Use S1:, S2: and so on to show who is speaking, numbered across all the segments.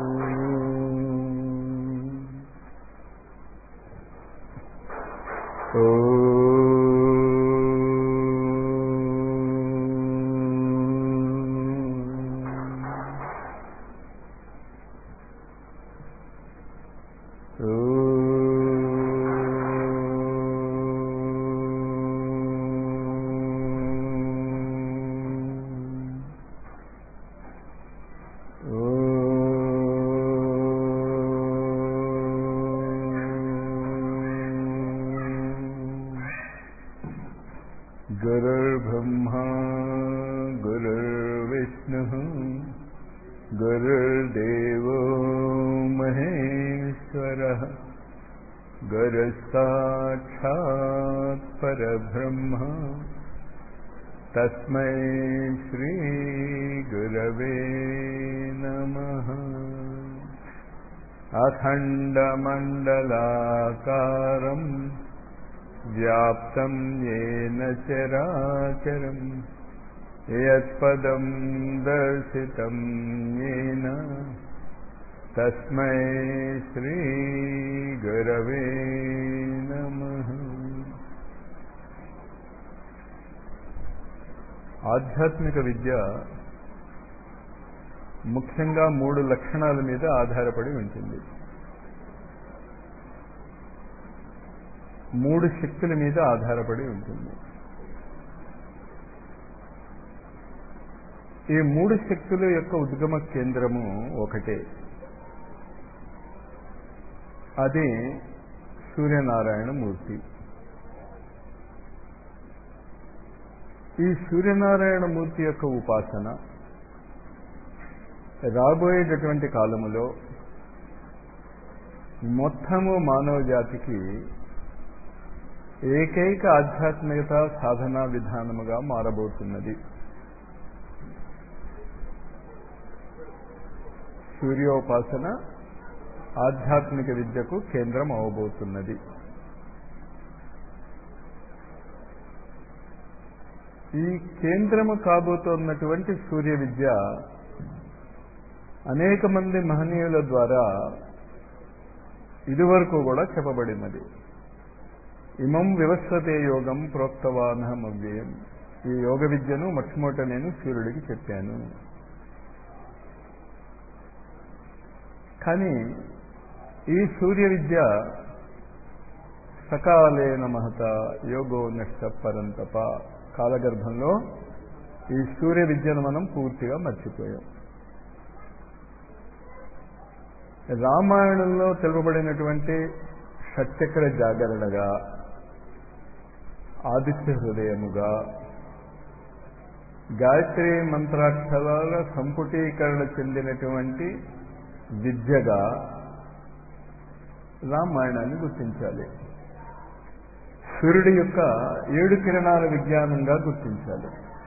S1: गुरुर्ब्रह्मा गुरुर्विष्णुः गुरुर्देवो महेश्वरः गुरुसाक्षात् परब्रह्म तस्मै श्रीगुरवे नमः अखण्डमण्डलाकारम् व्याप्तं येन चराचरम् यत्पदं दर्शितं येन तस्मै श्रीगुरवे नमः ఆధ్యాత్మిక విద్య ముఖ్యంగా మూడు లక్షణాల మీద ఆధారపడి ఉంటుంది మూడు శక్తుల మీద ఆధారపడి ఉంటుంది ఈ మూడు శక్తుల యొక్క ఉద్గమ కేంద్రము ఒకటే అది సూర్యనారాయణ మూర్తి ఈ సూర్యనారాయణ మూర్తి యొక్క ఉపాసన రాబోయేటటువంటి కాలములో మొత్తము మానవ జాతికి ఏకైక ఆధ్యాత్మికత సాధనా విధానముగా మారబోతున్నది సూర్యోపాసన ఆధ్యాత్మిక విద్యకు కేంద్రం అవబోతున్నది ఈ కేంద్రము కాబోతున్నటువంటి సూర్య విద్య అనేక మంది మహనీయుల ద్వారా ఇదివరకు కూడా చెప్పబడినది ఇమం వివస్వతే యోగం ప్రోక్తవానహం అవ్యయం ఈ యోగ విద్యను మొట్టమొదట నేను సూర్యుడికి చెప్పాను కానీ ఈ సూర్య విద్య సకాలేన మహత యోగో నష్ట పరంతప కాలగర్భంలో ఈ సూర్య విద్యను మనం పూర్తిగా మర్చిపోయాం రామాయణంలో తెలుపబడినటువంటి షట్చక్ర జాగరణగా ఆదిత్య హృదయముగా గాయత్రి మంత్రాక్షరాల సంపుటీకరణ చెందినటువంటి విద్యగా రామాయణాన్ని గుర్తించాలి సూర్యుడి యొక్క ఏడు కిరణాల విజ్ఞానంగా గుర్తించాలి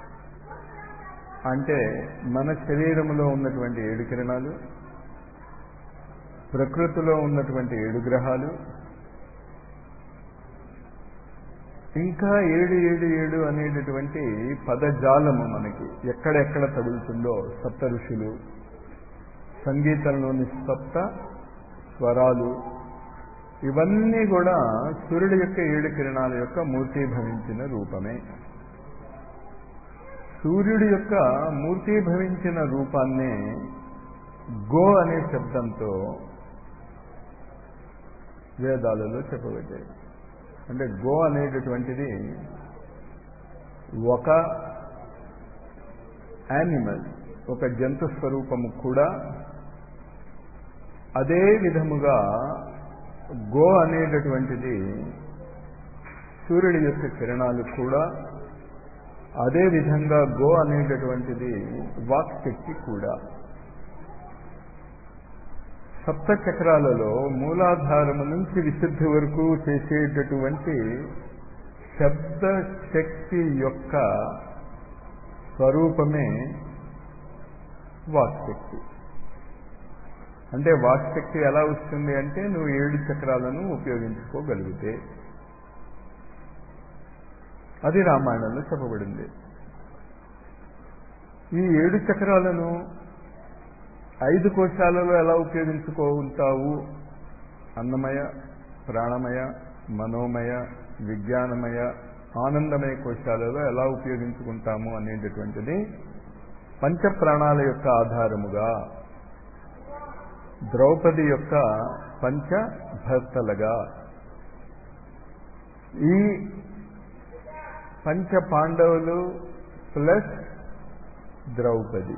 S1: అంటే మన శరీరంలో ఉన్నటువంటి ఏడు కిరణాలు ప్రకృతిలో ఉన్నటువంటి ఏడు గ్రహాలు ఇంకా ఏడు ఏడు ఏడు అనేటటువంటి పదజాలము మనకి ఎక్కడెక్కడ తగులుతుందో సప్త ఋషులు సంగీతంలోని సప్త స్వరాలు ఇవన్నీ కూడా సూర్యుడి యొక్క ఏడు కిరణాల యొక్క మూర్తీభవించిన రూపమే సూర్యుడి యొక్క మూర్తీభవించిన రూపాన్నే గో అనే శబ్దంతో వేదాలలో చెప్పబడ్డాయి అంటే గో అనేటటువంటిది ఒక యానిమల్ ఒక జంతు స్వరూపము కూడా అదే విధముగా గో అనేటటువంటిది సూర్యుడి యొక్క కిరణాలు కూడా అదే విధంగా గో అనేటటువంటిది వాక్శక్తి కూడా సప్త చక్రాలలో మూలాధారము నుంచి విశుద్ధి వరకు చేసేటటువంటి శబ్ద శక్తి యొక్క స్వరూపమే వాక్శక్తి అంటే వాక్శక్తి ఎలా వస్తుంది అంటే నువ్వు ఏడు చక్రాలను ఉపయోగించుకోగలిగితే అది రామాయణంలో చెప్పబడింది ఈ ఏడు చక్రాలను ఐదు కోశాలలో ఎలా ఉపయోగించుకుంటావు అన్నమయ ప్రాణమయ మనోమయ విజ్ఞానమయ ఆనందమయ కోశాలలో ఎలా ఉపయోగించుకుంటాము అనేటటువంటిది పంచ ప్రాణాల యొక్క ఆధారముగా ద్రౌపది యొక్క పంచ భర్తలుగా ఈ పంచ పాండవులు ప్లస్ ద్రౌపది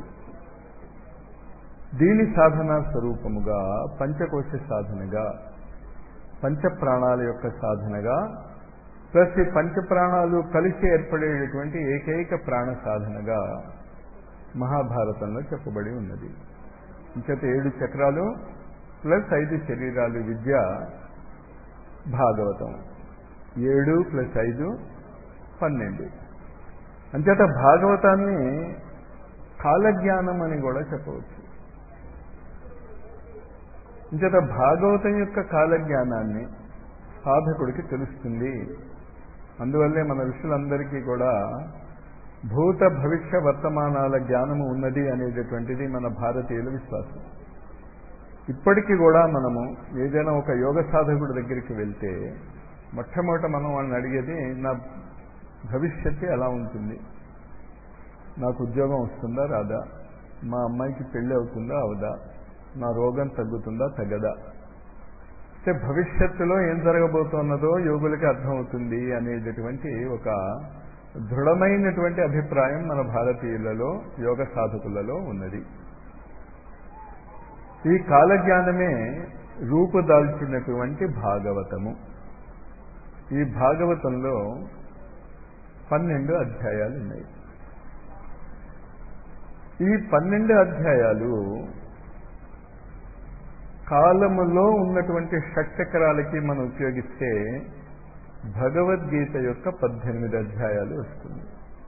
S1: దీని సాధన స్వరూపముగా పంచకోశ సాధనగా పంచ ప్రాణాల యొక్క సాధనగా ప్లస్ ఈ పంచ ప్రాణాలు కలిసి ఏర్పడేటటువంటి ఏకైక ప్రాణ సాధనగా మహాభారతంలో చెప్పబడి ఉన్నది ఇంచేత ఏడు చక్రాలు ప్లస్ ఐదు శరీరాలు విద్య భాగవతం ఏడు ప్లస్ ఐదు పన్నెండు అంచేత భాగవతాన్ని కాలజ్ఞానం అని కూడా చెప్పవచ్చు ఇంచేత భాగవతం యొక్క కాలజ్ఞానాన్ని సాధకుడికి తెలుస్తుంది అందువల్లే మన ఋషులందరికీ కూడా భూత భవిష్య వర్తమానాల జ్ఞానము ఉన్నది అనేటటువంటిది మన భారతీయుల విశ్వాసం ఇప్పటికీ కూడా మనము ఏదైనా ఒక యోగ సాధకుడి దగ్గరికి వెళ్తే మొట్టమొదట మనం వాళ్ళని అడిగేది నా భవిష్యత్తు ఎలా ఉంటుంది నాకు ఉద్యోగం వస్తుందా రాదా మా అమ్మాయికి పెళ్ళి అవుతుందా అవదా నా రోగం తగ్గుతుందా తగ్గదా అంటే భవిష్యత్తులో ఏం జరగబోతున్నదో యోగులకి అర్థమవుతుంది అనేటటువంటి ఒక దృఢమైనటువంటి అభిప్రాయం మన భారతీయులలో యోగ సాధకులలో ఉన్నది ఈ కాలజ్ఞానమే రూపుదాల్చినటువంటి భాగవతము ఈ భాగవతంలో పన్నెండు అధ్యాయాలు ఉన్నాయి ఈ పన్నెండు అధ్యాయాలు కాలములో ఉన్నటువంటి షట్చక్రాలకి మనం ఉపయోగిస్తే భగవద్గీత యొక్క పద్దెనిమిది అధ్యాయాలు వస్తుంది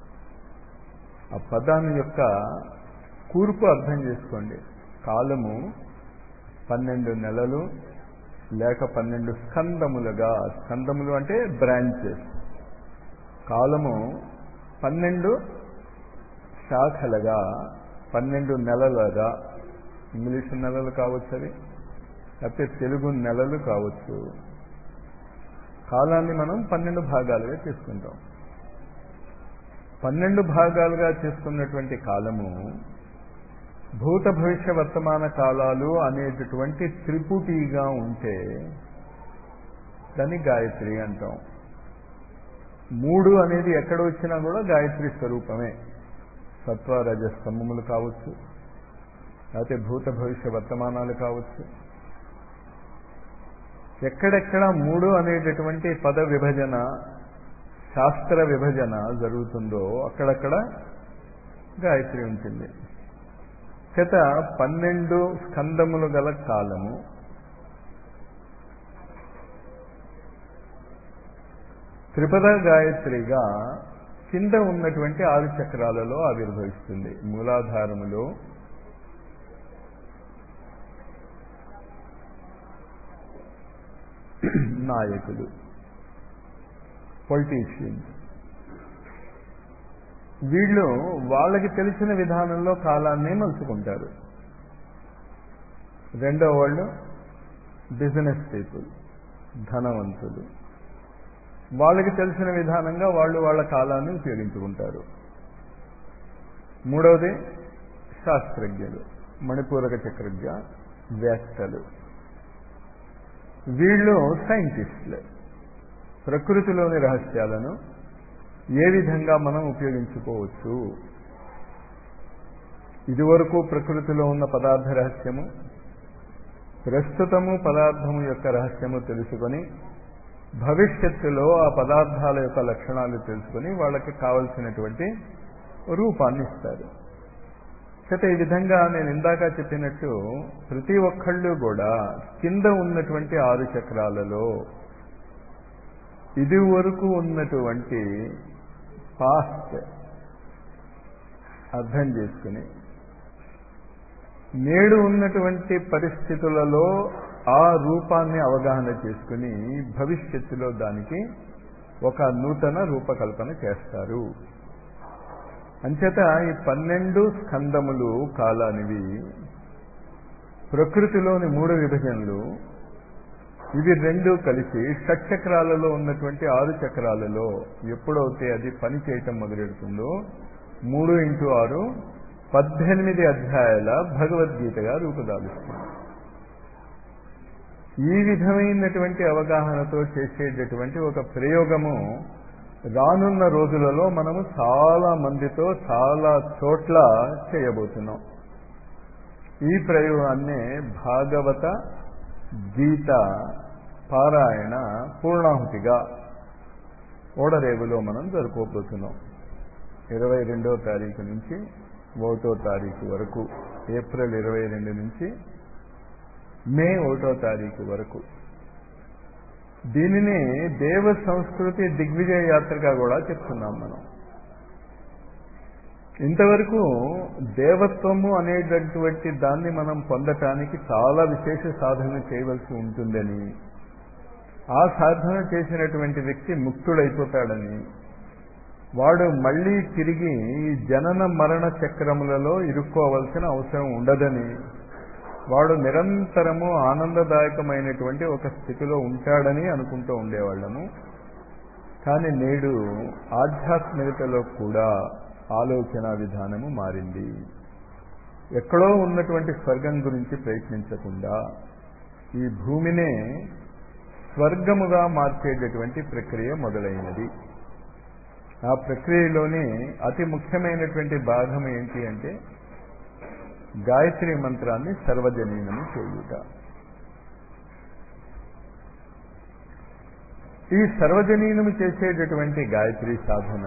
S1: ఆ పదాన్ని యొక్క కూర్పు అర్థం చేసుకోండి కాలము పన్నెండు నెలలు లేక పన్నెండు స్కందములుగా స్కందములు అంటే బ్రాంచెస్ కాలము పన్నెండు శాఖలుగా పన్నెండు నెలలుగా ఇంగ్లీష్ నెలలు కావచ్చు అవి లేకపోతే తెలుగు నెలలు కావచ్చు కాలాన్ని మనం పన్నెండు భాగాలుగా చేసుకుంటాం పన్నెండు భాగాలుగా చేసుకున్నటువంటి కాలము భూత భవిష్య వర్తమాన కాలాలు అనేటటువంటి త్రిపుటిగా ఉంటే దాన్ని గాయత్రి అంటాం మూడు అనేది ఎక్కడ వచ్చినా కూడా గాయత్రి స్వరూపమే సత్వ రజస్తంభములు కావచ్చు లేకపోతే భూత భవిష్య వర్తమానాలు కావచ్చు ఎక్కడెక్కడ మూడు అనేటటువంటి పద విభజన శాస్త్ర విభజన జరుగుతుందో అక్కడక్కడ గాయత్రి ఉంటుంది చేత పన్నెండు స్కందములు గల కాలము త్రిపద గాయత్రిగా కింద ఉన్నటువంటి ఆరు చక్రాలలో ఆవిర్భవిస్తుంది మూలాధారములో నాయకులు పొలిటీషియన్స్ వీళ్ళు వాళ్ళకి తెలిసిన విధానంలో కాలాన్ని మలుచుకుంటారు రెండో వాళ్ళు బిజినెస్ పీపుల్ ధనవంతులు వాళ్ళకి తెలిసిన విధానంగా వాళ్ళు వాళ్ళ కాలాన్ని ఉపయోగించుకుంటారు మూడవది శాస్త్రజ్ఞులు మణిపూరక చక్రజ్ఞ వేత్తలు వీళ్ళు సైంటిస్టులు ప్రకృతిలోని రహస్యాలను ఏ విధంగా మనం ఉపయోగించుకోవచ్చు ఇదివరకు ప్రకృతిలో ఉన్న పదార్థ రహస్యము ప్రస్తుతము పదార్థము యొక్క రహస్యము తెలుసుకొని భవిష్యత్తులో ఆ పదార్థాల యొక్క లక్షణాలు తెలుసుకొని వాళ్ళకి కావలసినటువంటి రూపాన్ని ఇస్తారు చేత ఈ విధంగా నేను ఇందాక చెప్పినట్టు ప్రతి ఒక్కళ్ళు కూడా కింద ఉన్నటువంటి ఆరు చక్రాలలో ఇది వరకు ఉన్నటువంటి పాస్ట్ అర్థం చేసుకుని నేడు ఉన్నటువంటి పరిస్థితులలో ఆ రూపాన్ని అవగాహన చేసుకుని భవిష్యత్తులో దానికి ఒక నూతన రూపకల్పన చేస్తారు అంచేత ఈ పన్నెండు స్కందములు కాలానివి ప్రకృతిలోని మూడు విభజనలు ఇవి రెండు కలిసి షట్చక్రాలలో ఉన్నటువంటి ఆరు చక్రాలలో ఎప్పుడైతే అది పని చేయటం మొదలెడుతుందో మూడు ఇంటూ ఆరు పద్దెనిమిది అధ్యాయాల భగవద్గీతగా రూపుదాలుస్తుంది ఈ విధమైనటువంటి అవగాహనతో చేసేటటువంటి ఒక ప్రయోగము రానున్న రోజులలో మనము చాలా మందితో చాలా చోట్ల చేయబోతున్నాం ఈ ప్రయోగాన్నే భాగవత గీత పారాయణ పూర్ణాహుతిగా ఓడరేవులో మనం జరుపుకోబోతున్నాం ఇరవై రెండో తారీఖు నుంచి ఒకటో తారీఖు వరకు ఏప్రిల్ ఇరవై రెండు నుంచి మే ఒకటో తారీఖు వరకు దీనిని దేవ సంస్కృతి దిగ్విజయ యాత్రగా కూడా చెప్తున్నాం మనం ఇంతవరకు దేవత్వము అనేటటువంటి దాన్ని మనం పొందటానికి చాలా విశేష సాధన చేయవలసి ఉంటుందని ఆ సాధన చేసినటువంటి వ్యక్తి ముక్తుడైపోతాడని వాడు మళ్ళీ తిరిగి ఈ జనన మరణ చక్రములలో ఇరుక్కోవలసిన అవసరం ఉండదని వాడు నిరంతరము ఆనందదాయకమైనటువంటి ఒక స్థితిలో ఉంటాడని అనుకుంటూ ఉండేవాళ్ళము కానీ నేడు ఆధ్యాత్మికతలో కూడా ఆలోచన విధానము మారింది ఎక్కడో ఉన్నటువంటి స్వర్గం గురించి ప్రయత్నించకుండా ఈ భూమినే స్వర్గముగా మార్చేటటువంటి ప్రక్రియ మొదలైనది ఆ ప్రక్రియలోని అతి ముఖ్యమైనటువంటి భాగం ఏంటి అంటే గాయత్రి మంత్రాన్ని సర్వజనీనము చేయుట ఈ సర్వజనీనము చేసేటటువంటి గాయత్రి సాధన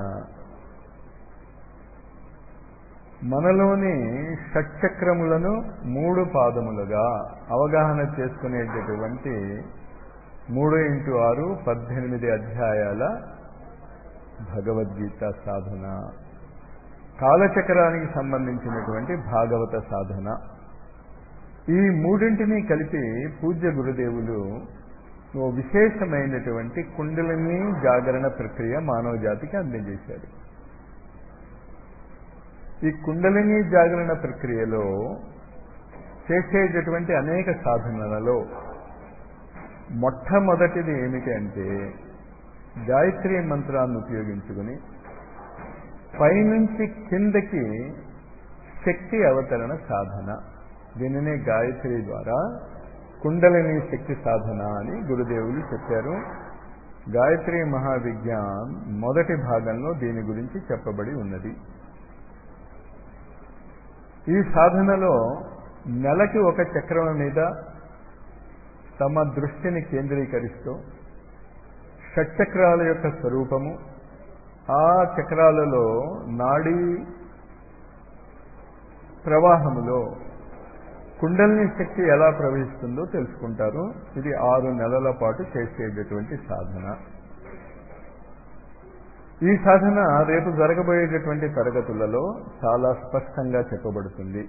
S1: మనలోని షట్చక్రములను మూడు పాదములుగా అవగాహన చేసుకునేటటువంటి మూడు ఇంటూ ఆరు పద్దెనిమిది అధ్యాయాల భగవద్గీత సాధన కాలచక్రానికి సంబంధించినటువంటి భాగవత సాధన ఈ మూడింటిని కలిపి పూజ్య గురుదేవులు ఓ విశేషమైనటువంటి కుండలిని జాగరణ ప్రక్రియ మానవ జాతికి అందజేశారు ఈ కుండలిని జాగరణ ప్రక్రియలో చేసేటటువంటి అనేక సాధనలలో మొట్టమొదటిది ఏమిటి అంటే గాయత్రి మంత్రాన్ని ఉపయోగించుకుని పైనుంచి కిందకి శక్తి అవతరణ సాధన దీనినే గాయత్రి ద్వారా కుండలిని శక్తి సాధన అని గురుదేవులు చెప్పారు గాయత్రి మహావిజ్ఞాన్ మొదటి భాగంలో దీని గురించి చెప్పబడి ఉన్నది ఈ సాధనలో నెలకి ఒక చక్రం మీద తమ దృష్టిని కేంద్రీకరిస్తూ షట్చక్రాల యొక్క స్వరూపము ఆ చక్రాలలో నాడీ ప్రవాహములో కుండలిని శక్తి ఎలా ప్రవహిస్తుందో తెలుసుకుంటారు ఇది ఆరు నెలల పాటు చేసేటటువంటి సాధన ఈ సాధన రేపు జరగబోయేటటువంటి తరగతులలో చాలా స్పష్టంగా చెప్పబడుతుంది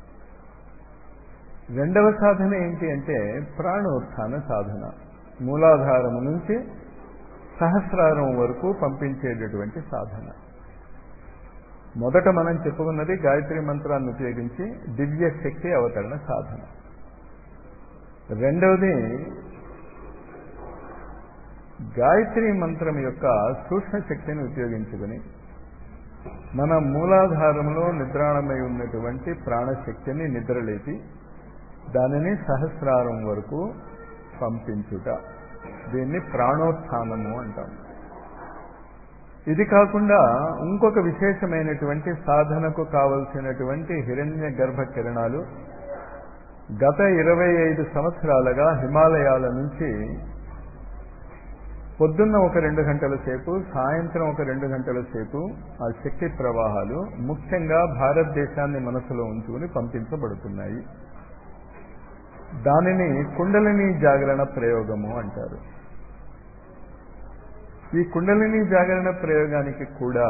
S1: రెండవ సాధన ఏంటి అంటే ప్రాణోత్థాన సాధన మూలాధారము నుంచి సహస్రారం వరకు పంపించేటటువంటి సాధన మొదట మనం చెప్పుకున్నది గాయత్రి మంత్రాన్ని ఉపయోగించి దివ్య శక్తి అవతరణ సాధన రెండవది గాయత్రి మంత్రం యొక్క సూక్ష్మ శక్తిని ఉపయోగించుకుని మన మూలాధారంలో నిద్రాణమై ఉన్నటువంటి ప్రాణశక్తిని నిద్రలేపి దానిని సహస్రారం వరకు పంపించుట దీన్ని ప్రాణోత్థానము అంటాం ఇది కాకుండా ఇంకొక విశేషమైనటువంటి సాధనకు కావలసినటువంటి హిరణ్య గర్భ కిరణాలు గత ఇరవై ఐదు సంవత్సరాలుగా హిమాలయాల నుంచి పొద్దున్న ఒక రెండు గంటల సేపు సాయంత్రం ఒక రెండు గంటల సేపు ఆ శక్తి ప్రవాహాలు ముఖ్యంగా భారతదేశాన్ని మనసులో ఉంచుకుని పంపించబడుతున్నాయి దానిని కుండలిని జాగరణ ప్రయోగము అంటారు ఈ కుండలిని జాగరణ ప్రయోగానికి కూడా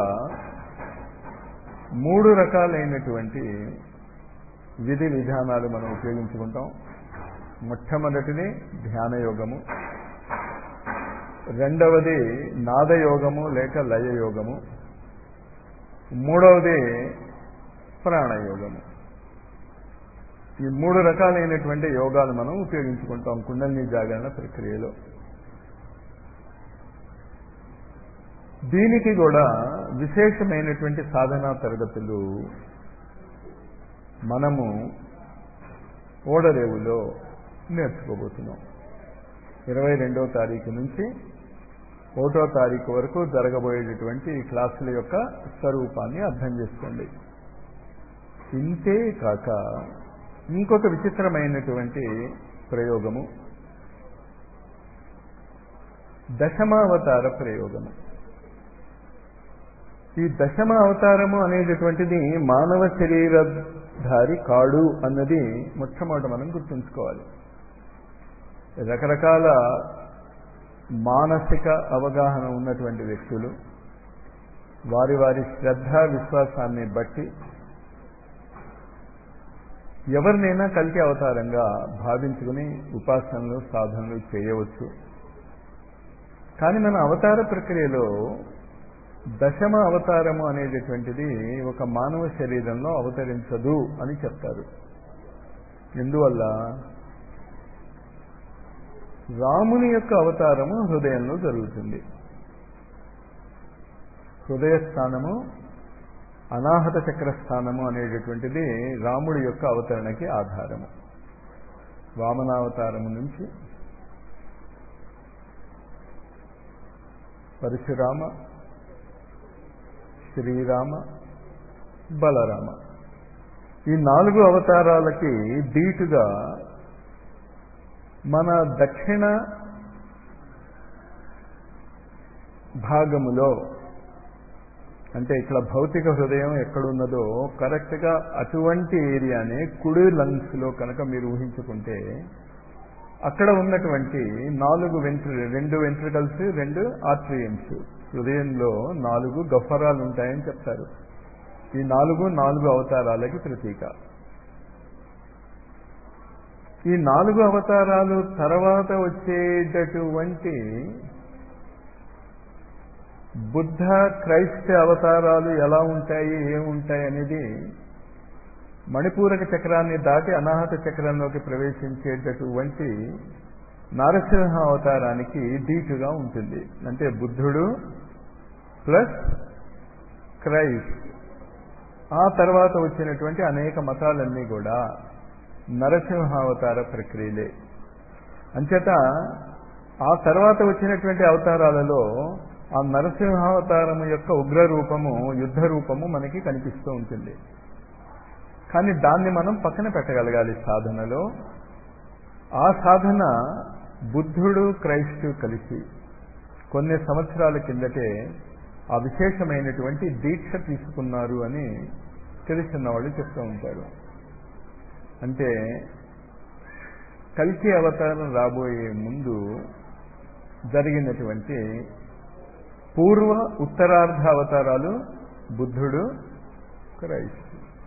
S1: మూడు రకాలైనటువంటి విధి విధానాలు మనం ఉపయోగించుకుంటాం మొట్టమొదటిది ధ్యాన యోగము రెండవది నాదయోగము లేక లయయోగము మూడవది ప్రాణయోగము ఈ మూడు రకాలైనటువంటి యోగాలు మనం ఉపయోగించుకుంటాం కుండలిని జాగరణ ప్రక్రియలో దీనికి కూడా విశేషమైనటువంటి సాధనా తరగతులు మనము ఓడరేవులో నేర్చుకోబోతున్నాం ఇరవై రెండవ తారీఖు నుంచి ఒకటో తారీఖు వరకు జరగబోయేటటువంటి ఈ క్లాసుల యొక్క స్వరూపాన్ని అర్థం చేసుకోండి ఇంతే కాక ఇంకొక విచిత్రమైనటువంటి ప్రయోగము దశమావతార ప్రయోగము ఈ దశమ అవతారము అనేటటువంటిది మానవ శరీరధారి కాడు అన్నది మొట్టమొదట మనం గుర్తుంచుకోవాలి రకరకాల మానసిక అవగాహన ఉన్నటువంటి వ్యక్తులు వారి వారి శ్రద్ధ విశ్వాసాన్ని బట్టి ఎవరినైనా కలికి అవతారంగా భావించుకుని ఉపాసనలు సాధనలు చేయవచ్చు కానీ మన అవతార ప్రక్రియలో దశమ అవతారము అనేటటువంటిది ఒక మానవ శరీరంలో అవతరించదు అని చెప్తారు ఎందువల్ల రాముని యొక్క అవతారము హృదయంలో జరుగుతుంది హృదయ స్థానము అనాహత చక్ర స్థానము అనేటటువంటిది రాముడి యొక్క అవతరణకి ఆధారము వామనావతారము నుంచి పరశురామ శ్రీరామ బలరామ ఈ నాలుగు అవతారాలకి దీటుగా మన దక్షిణ భాగములో అంటే ఇక్కడ భౌతిక హృదయం ఎక్కడున్నదో కరెక్ట్గా అటువంటి ఏరియానే కుడి లంగ్స్లో కనుక మీరు ఊహించుకుంటే అక్కడ ఉన్నటువంటి నాలుగు వెంట్రు రెండు వెంట్రికల్స్ రెండు ఆర్ట్రియన్స్ హృదయంలో నాలుగు గఫరాలు ఉంటాయని చెప్తారు ఈ నాలుగు నాలుగు అవతారాలకి ప్రతీక ఈ నాలుగు అవతారాలు తర్వాత వచ్చేటటువంటి బుద్ధ క్రైస్త అవతారాలు ఎలా ఉంటాయి ఏముంటాయి అనేది మణిపూరక చక్రాన్ని దాటి అనాహత చక్రంలోకి ప్రవేశించేటటువంటి నారసింహ అవతారానికి డీటుగా ఉంటుంది అంటే బుద్ధుడు ప్లస్ క్రైస్ట్ ఆ తర్వాత వచ్చినటువంటి అనేక మతాలన్నీ కూడా నరసింహావతార ప్రక్రియలే అంచేత ఆ తర్వాత వచ్చినటువంటి అవతారాలలో ఆ నరసింహావతారము యొక్క ఉగ్ర రూపము యుద్ధ రూపము మనకి కనిపిస్తూ ఉంటుంది కానీ దాన్ని మనం పక్కన పెట్టగలగాలి సాధనలో ఆ సాధన బుద్ధుడు క్రైస్తు కలిసి కొన్ని సంవత్సరాల కిందటే ఆ విశేషమైనటువంటి దీక్ష తీసుకున్నారు అని తెలిసిన వాళ్ళు చెప్తూ ఉంటారు అంటే కల్కి అవతారం రాబోయే ముందు జరిగినటువంటి పూర్వ ఉత్తరార్ధ అవతారాలు బుద్ధుడు క్రైస్తు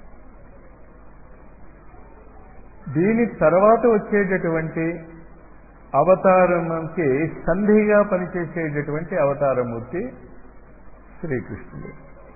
S1: దీని తర్వాత వచ్చేటటువంటి అవతారంకి సంధిగా పనిచేసేటటువంటి అవతారమూర్తి శ్రీకృష్ణుడు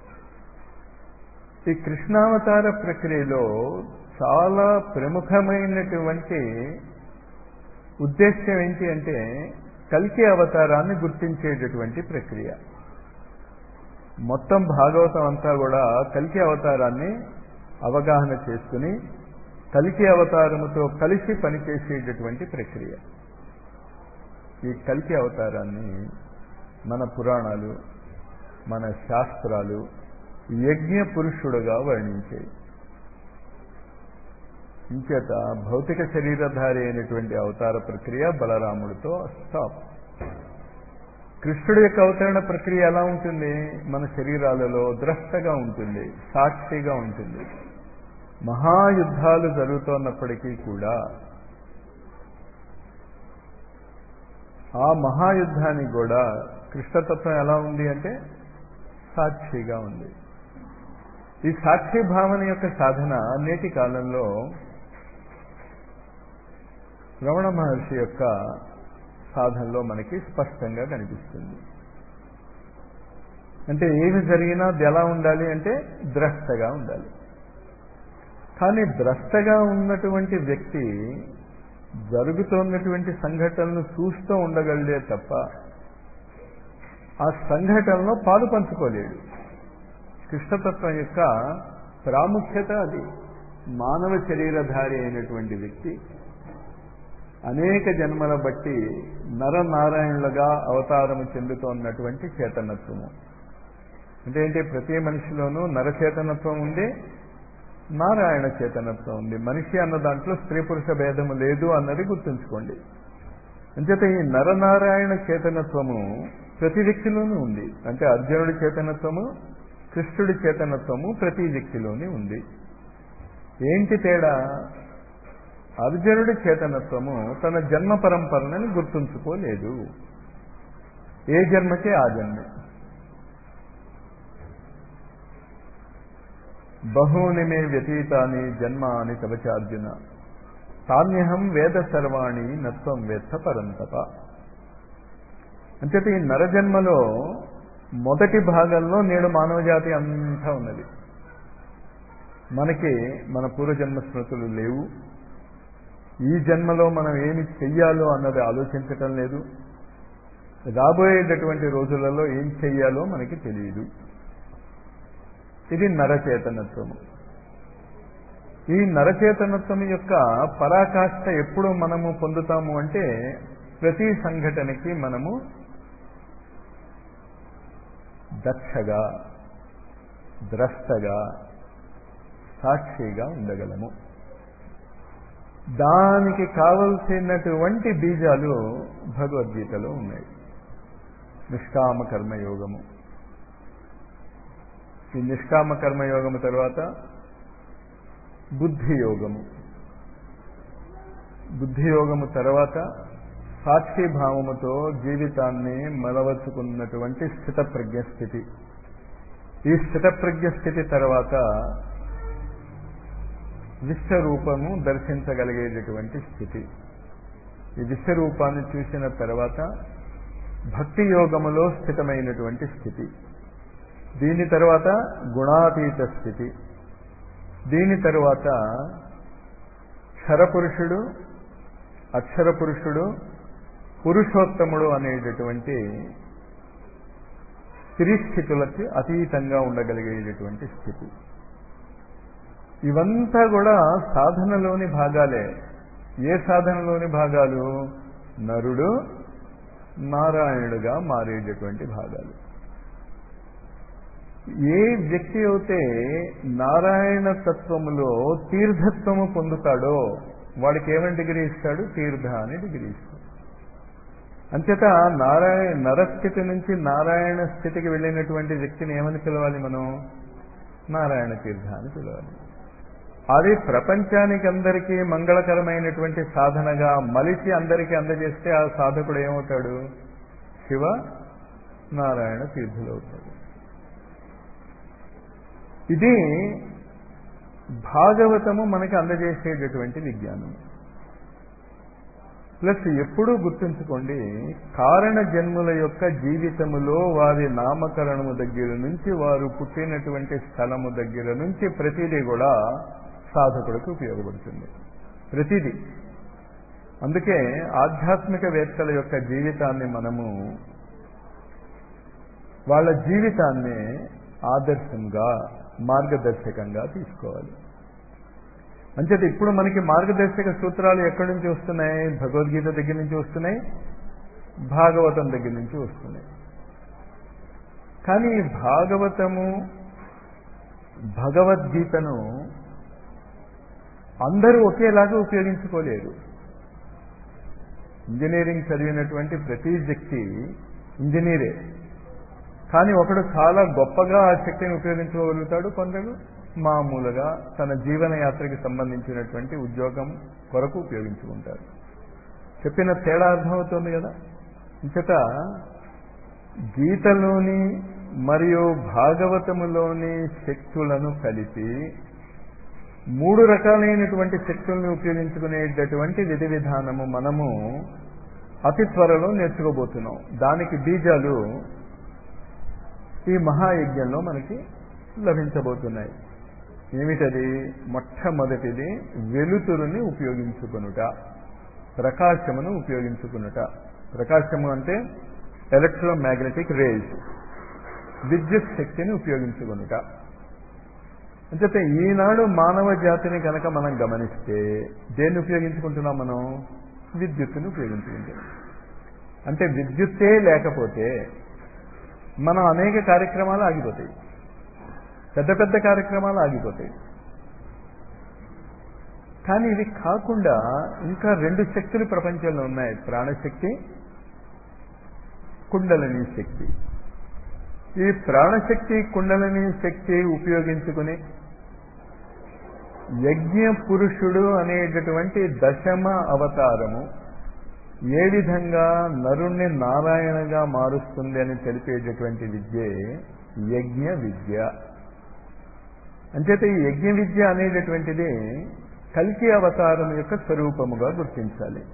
S1: ఈ కృష్ణావతార ప్రక్రియలో చాలా ప్రముఖమైనటువంటి ఉద్దేశ్యం ఏంటి అంటే కల్కి అవతారాన్ని గుర్తించేటటువంటి ప్రక్రియ మొత్తం భాగవతం అంతా కూడా కల్కి అవతారాన్ని అవగాహన చేసుకుని కలికి అవతారముతో కలిసి పనిచేసేటటువంటి ప్రక్రియ ఈ కలికి అవతారాన్ని మన పురాణాలు మన శాస్త్రాలు యజ్ఞ పురుషుడుగా వర్ణించాయి ఇంచేత భౌతిక శరీరధారి అయినటువంటి అవతార ప్రక్రియ బలరాముడితో స్టాప్ కృష్ణుడి యొక్క అవతరణ ప్రక్రియ ఎలా ఉంటుంది మన శరీరాలలో ద్రష్టగా ఉంటుంది సాక్షిగా ఉంటుంది మహాయుద్ధాలు జరుగుతున్నప్పటికీ కూడా ఆ మహాయుద్ధానికి కూడా కృష్ణతత్వం ఎలా ఉంది అంటే సాక్షిగా ఉంది ఈ సాక్షి భావన యొక్క సాధన నేటి కాలంలో రమణ మహర్షి యొక్క సాధనలో మనకి స్పష్టంగా కనిపిస్తుంది అంటే ఏమి జరిగినా అది ఎలా ఉండాలి అంటే ద్రష్టగా ఉండాలి కానీ ద్రష్టగా ఉన్నటువంటి వ్యక్తి జరుగుతున్నటువంటి సంఘటనలు చూస్తూ ఉండగలిగే తప్ప ఆ సంఘటనలో పాలు పంచుకోలేడు కృష్ణతత్వం యొక్క ప్రాముఖ్యత అది మానవ శరీరధారి అయినటువంటి వ్యక్తి అనేక జన్మల బట్టి నరనారాయణులుగా అవతారము చెందుతోన్నటువంటి చేతనత్వము అంటే ఏంటి ప్రతి మనిషిలోనూ నరచేతనత్వం ఉంది నారాయణ చేతనత్వం ఉంది మనిషి అన్న దాంట్లో స్త్రీ పురుష భేదము లేదు అన్నది గుర్తుంచుకోండి అంచేత ఈ నరనారాయణ చేతనత్వము ప్రతి వ్యక్తిలోనూ ఉంది అంటే అర్జునుడి చేతనత్వము కృష్ణుడి చేతనత్వము ప్రతి వ్యక్తిలోనే ఉంది ఏంటి తేడా అర్జునుడి చేతనత్వము తన జన్మ పరంపరని గుర్తుంచుకోలేదు ఏ జన్మకే ఆ జన్మే బహూని మే వ్యతీతాని జన్మాని తవచార్జున తాన్యహం వేద సర్వాణి నత్వం వేత్త పరంతప అంచేత ఈ నరజన్మలో మొదటి భాగంలో నేడు మానవజాతి అంతా ఉన్నది మనకి మన పూర్వజన్మ స్మృతులు లేవు ఈ జన్మలో మనం ఏమి చెయ్యాలో అన్నది ఆలోచించటం లేదు రాబోయేటటువంటి రోజులలో ఏం చెయ్యాలో మనకి తెలియదు ఇది నరచేతనత్వము ఈ నరచేతనత్వం యొక్క పరాకాష్ఠ ఎప్పుడు మనము పొందుతాము అంటే ప్రతి సంఘటనకి మనము దక్షగా ద్రష్టగా సాక్షిగా ఉండగలము దానికి కావలసినటువంటి బీజాలు భగవద్గీతలో ఉన్నాయి నిష్కామ కర్మయోగము ఈ నిష్కామ కర్మయోగము తర్వాత బుద్ధి యోగము బుద్ధి యోగము తర్వాత సాక్షి భావముతో జీవితాన్ని మలవచ్చుకున్నటువంటి స్థితప్రజ్ఞ స్థితి ఈ స్థితప్రజ్ఞ స్థితి తర్వాత విశ్వరూపము దర్శించగలిగేటటువంటి స్థితి ఈ విశ్వరూపాన్ని చూసిన తర్వాత భక్తి యోగములో స్థితమైనటువంటి స్థితి దీని తర్వాత గుణాతీత స్థితి దీని తరువాత క్షరపురుషుడు అక్షర పురుషుడు పురుషోత్తముడు అనేటటువంటి స్థితిలకి అతీతంగా ఉండగలిగేటటువంటి స్థితి ఇవంతా కూడా సాధనలోని భాగాలే ఏ సాధనలోని భాగాలు నరుడు నారాయణుడుగా మారేటటువంటి భాగాలు ఏ వ్యక్తి అయితే నారాయణ తత్వములో తీర్థత్వము పొందుతాడో వాడికి ఏమని డిగ్రీ ఇస్తాడు తీర్థ అని డిగ్రీ ఇస్తాడు అంచేత నారాయణ నరస్థితి నుంచి నారాయణ స్థితికి వెళ్ళినటువంటి వ్యక్తిని ఏమని పిలవాలి మనం నారాయణ తీర్థ అని పిలవాలి అది ప్రపంచానికి అందరికీ మంగళకరమైనటువంటి సాధనగా మలిచి అందరికీ అందజేస్తే ఆ సాధకుడు ఏమవుతాడు శివ నారాయణ తీర్థులు అవుతాడు ఇది భాగవతము మనకి అందజేసేటటువంటి విజ్ఞానం ప్లస్ ఎప్పుడూ గుర్తుంచుకోండి కారణ జన్ముల యొక్క జీవితములో వారి నామకరణము దగ్గర నుంచి వారు పుట్టినటువంటి స్థలము దగ్గర నుంచి ప్రతిదీ కూడా సాధకుడికి ఉపయోగపడుతుంది ప్రతిదీ అందుకే ఆధ్యాత్మిక వేత్తల యొక్క జీవితాన్ని మనము వాళ్ళ జీవితాన్ని ఆదర్శంగా మార్గదర్శకంగా తీసుకోవాలి అంచేత ఇప్పుడు మనకి మార్గదర్శక సూత్రాలు ఎక్కడి నుంచి వస్తున్నాయి భగవద్గీత దగ్గర నుంచి వస్తున్నాయి భాగవతం దగ్గర నుంచి వస్తున్నాయి కానీ భాగవతము భగవద్గీతను అందరూ ఒకేలాగా ఉపయోగించుకోలేరు ఇంజనీరింగ్ చదివినటువంటి ప్రతి వ్యక్తి ఇంజనీరే కానీ ఒకడు చాలా గొప్పగా ఆ శక్తిని ఉపయోగించుకోగలుగుతాడు కొందరు మామూలుగా తన జీవన యాత్రకి సంబంధించినటువంటి ఉద్యోగం కొరకు ఉపయోగించుకుంటారు చెప్పిన తేడా అర్థమవుతుంది కదా ఇంచట గీతలోని మరియు భాగవతములోని శక్తులను కలిపి మూడు రకాలైనటువంటి శక్తుల్ని ఉపయోగించుకునేటటువంటి విధి విధానము మనము అతి త్వరలో నేర్చుకోబోతున్నాం దానికి బీజాలు ఈ మహాయజ్ఞంలో మనకి లభించబోతున్నాయి ఏమిటది మొట్టమొదటిది వెలుతురుని ఉపయోగించుకొనుట ప్రకాశమును ఉపయోగించుకునుట ప్రకాశము అంటే ఎలక్ట్రోమాగ్నెటిక్ రేస్ విద్యుత్ శక్తిని ఉపయోగించుకునుట అంచేతే ఈనాడు మానవ జాతిని కనుక మనం గమనిస్తే దేన్ని ఉపయోగించుకుంటున్నాం మనం విద్యుత్తుని ఉపయోగించుకుంటున్నాం అంటే విద్యుత్తే లేకపోతే మనం అనేక కార్యక్రమాలు ఆగిపోతాయి పెద్ద పెద్ద కార్యక్రమాలు ఆగిపోతాయి కానీ ఇది కాకుండా ఇంకా రెండు శక్తులు ప్రపంచంలో ఉన్నాయి ప్రాణశక్తి కుండలిని శక్తి ఈ ప్రాణశక్తి కుండలిని శక్తి ఉపయోగించుకుని యజ్ఞ పురుషుడు అనేటటువంటి దశమ అవతారము ఏ విధంగా నరుణ్ణి నారాయణగా మారుస్తుంది అని తెలిపేటటువంటి విద్యే యజ్ఞ విద్య అంచేత ఈ యజ్ఞ విద్య అనేటటువంటిది కల్కి అవతారం యొక్క స్వరూపముగా గుర్తించాలి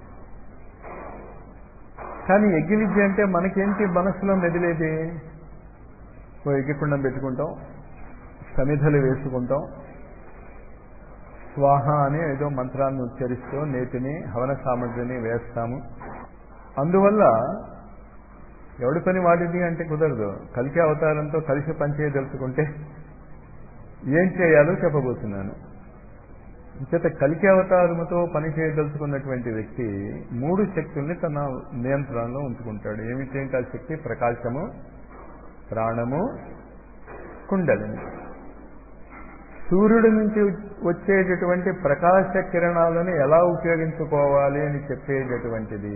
S1: కానీ యజ్ఞ విద్య అంటే మనకేంటి మనసులో మెదిలేది ఓ యజ్ఞకుండం పెట్టుకుంటాం సమిధలు వేసుకుంటాం స్వాహ అని ఏదో మంత్రాన్ని ఉచ్చరిస్తూ నేతిని హవన సామగ్రిని వేస్తాము అందువల్ల ఎవడి పని వాడిది అంటే కుదరదు కలికి అవతారంతో కలిసి పనిచేయదలుచుకుంటే ఏం చేయాలో చెప్పబోతున్నాను చేత కలికి అవతారముతో పని చేయదలుచుకున్నటువంటి వ్యక్తి మూడు శక్తుల్ని తన నియంత్రణలో ఉంచుకుంటాడు ఏమిటేంటి ఆ శక్తి ప్రకాశము ప్రాణము కుండలిని సూర్యుడి నుంచి వచ్చేటటువంటి ప్రకాశ కిరణాలను ఎలా ఉపయోగించుకోవాలి అని చెప్పేటటువంటిది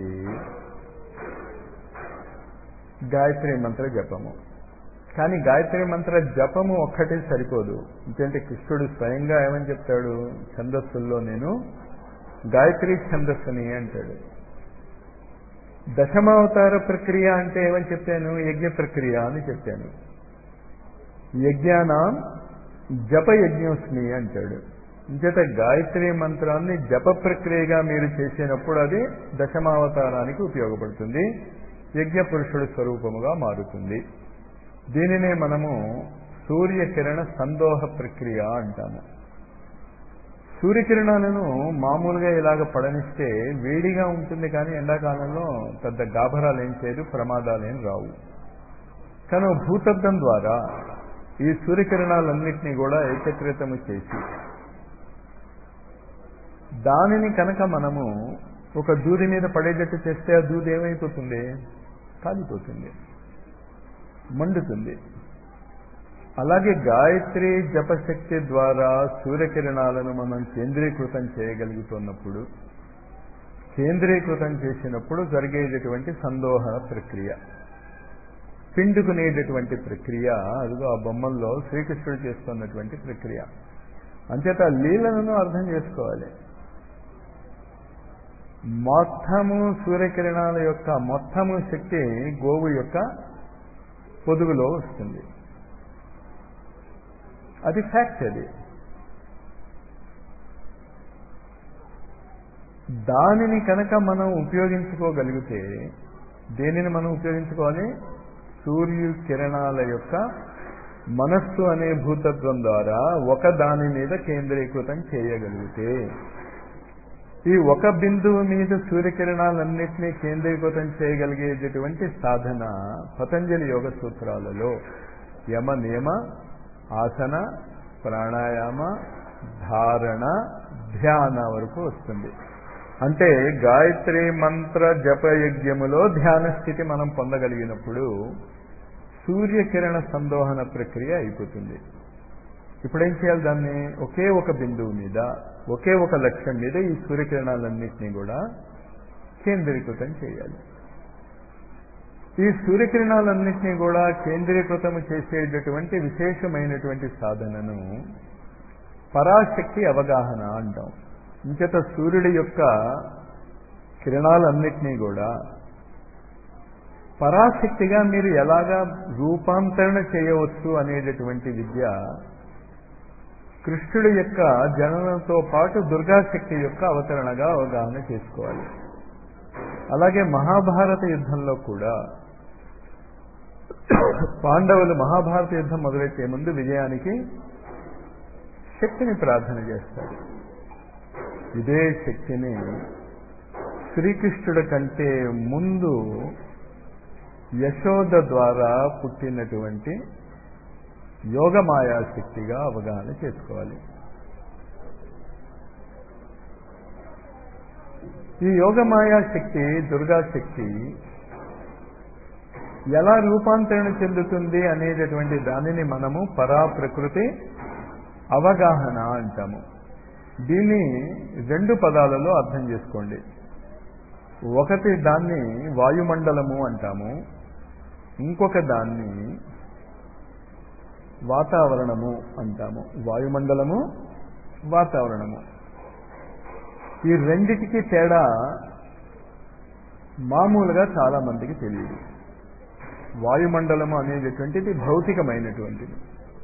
S1: గాయత్రి మంత్ర జపము కానీ గాయత్రి మంత్ర జపము ఒక్కటే సరిపోదు ఎందుకంటే కృష్ణుడు స్వయంగా ఏమని చెప్తాడు ఛందస్సుల్లో నేను గాయత్రి ఛందస్సుని అంటాడు దశమావతార ప్రక్రియ అంటే ఏమని చెప్పాను యజ్ఞ ప్రక్రియ అని చెప్పాను యజ్ఞానం జప యజ్ఞోస్మి అంటాడు ఇంచేత గాయత్రి మంత్రాన్ని జప ప్రక్రియగా మీరు చేసినప్పుడు అది దశమావతారానికి ఉపయోగపడుతుంది యజ్ఞ పురుషుడు స్వరూపముగా మారుతుంది దీనినే మనము సూర్యకిరణ సందోహ ప్రక్రియ అంటాము సూర్యకిరణాలను మామూలుగా ఇలాగ పడనిస్తే వేడిగా ఉంటుంది కానీ ఎండాకాలంలో పెద్ద గాభరాలు ఏం చేయదు ప్రమాదాలు ఏం రావు కానీ భూతద్దం ద్వారా ఈ సూర్యకిరణాలన్నింటినీ కూడా ఏకత్రితము చేసి దానిని కనుక మనము ఒక దూది మీద పడేటట్టు చేస్తే ఆ దూది ఏమైపోతుంది కాలిపోతుంది మండుతుంది అలాగే గాయత్రి జపశక్తి ద్వారా సూర్యకిరణాలను మనం కేంద్రీకృతం చేయగలుగుతున్నప్పుడు కేంద్రీకృతం చేసినప్పుడు జరిగేటటువంటి సందోహ ప్రక్రియ పిండుకునేటటువంటి ప్రక్రియ అదిగో ఆ బొమ్మల్లో శ్రీకృష్ణుడు చేస్తున్నటువంటి ప్రక్రియ అంచేత లీలను అర్థం చేసుకోవాలి మొత్తము సూర్యకిరణాల యొక్క మొత్తము శక్తి గోవు యొక్క పొదుగులో వస్తుంది అది ఫ్యాక్ట్ అది దానిని కనుక మనం ఉపయోగించుకోగలిగితే దేనిని మనం ఉపయోగించుకోవాలి సూర్యు కిరణాల యొక్క మనస్సు అనే భూతత్వం ద్వారా ఒక దాని మీద కేంద్రీకృతం చేయగలిగితే ఈ ఒక బిందువు మీద సూర్యకిరణాలన్నింటినీ కేంద్రీకృతం చేయగలిగేటటువంటి సాధన పతంజలి యోగ సూత్రాలలో యమ నియమ ఆసన ప్రాణాయామ ధారణ ధ్యాన వరకు వస్తుంది అంటే గాయత్రి మంత్ర జపయజ్ఞములో ధ్యాన స్థితి మనం పొందగలిగినప్పుడు సూర్యకిరణ సందోహన ప్రక్రియ అయిపోతుంది ఇప్పుడేం చేయాలి దాన్ని ఒకే ఒక బిందువు మీద ఒకే ఒక లక్ష్యం మీద ఈ సూర్యకిరణాలన్నింటినీ కూడా కేంద్రీకృతం చేయాలి ఈ సూర్యకిరణాలన్నింటినీ కూడా కేంద్రీకృతం చేసేటటువంటి విశేషమైనటువంటి సాధనను పరాశక్తి అవగాహన అంటాం ఇంచేత సూర్యుడి యొక్క కిరణాలన్నింటినీ కూడా పరాశక్తిగా మీరు ఎలాగా రూపాంతరణ చేయవచ్చు అనేటటువంటి విద్య కృష్ణుడి యొక్క జననంతో పాటు దుర్గాశక్తి యొక్క అవతరణగా అవగాహన చేసుకోవాలి అలాగే మహాభారత యుద్ధంలో కూడా పాండవులు మహాభారత యుద్ధం మొదలెట్టే ముందు విజయానికి శక్తిని ప్రార్థన చేస్తారు ఇదే శక్తిని శ్రీకృష్ణుడి కంటే ముందు యశోద ద్వారా పుట్టినటువంటి యోగమాయా శక్తిగా అవగాహన చేసుకోవాలి ఈ యోగమాయా శక్తి దుర్గా శక్తి ఎలా రూపాంతరణ చెందుతుంది అనేటటువంటి దానిని మనము పరా ప్రకృతి అవగాహన అంటాము దీన్ని రెండు పదాలలో అర్థం చేసుకోండి ఒకటి దాన్ని వాయుమండలము అంటాము ఇంకొక దాన్ని వాతావరణము అంటాము వాయుమండలము వాతావరణము ఈ రెండిటికి తేడా మామూలుగా చాలా మందికి తెలియదు వాయుమండలము అనేటటువంటిది భౌతికమైనటువంటిది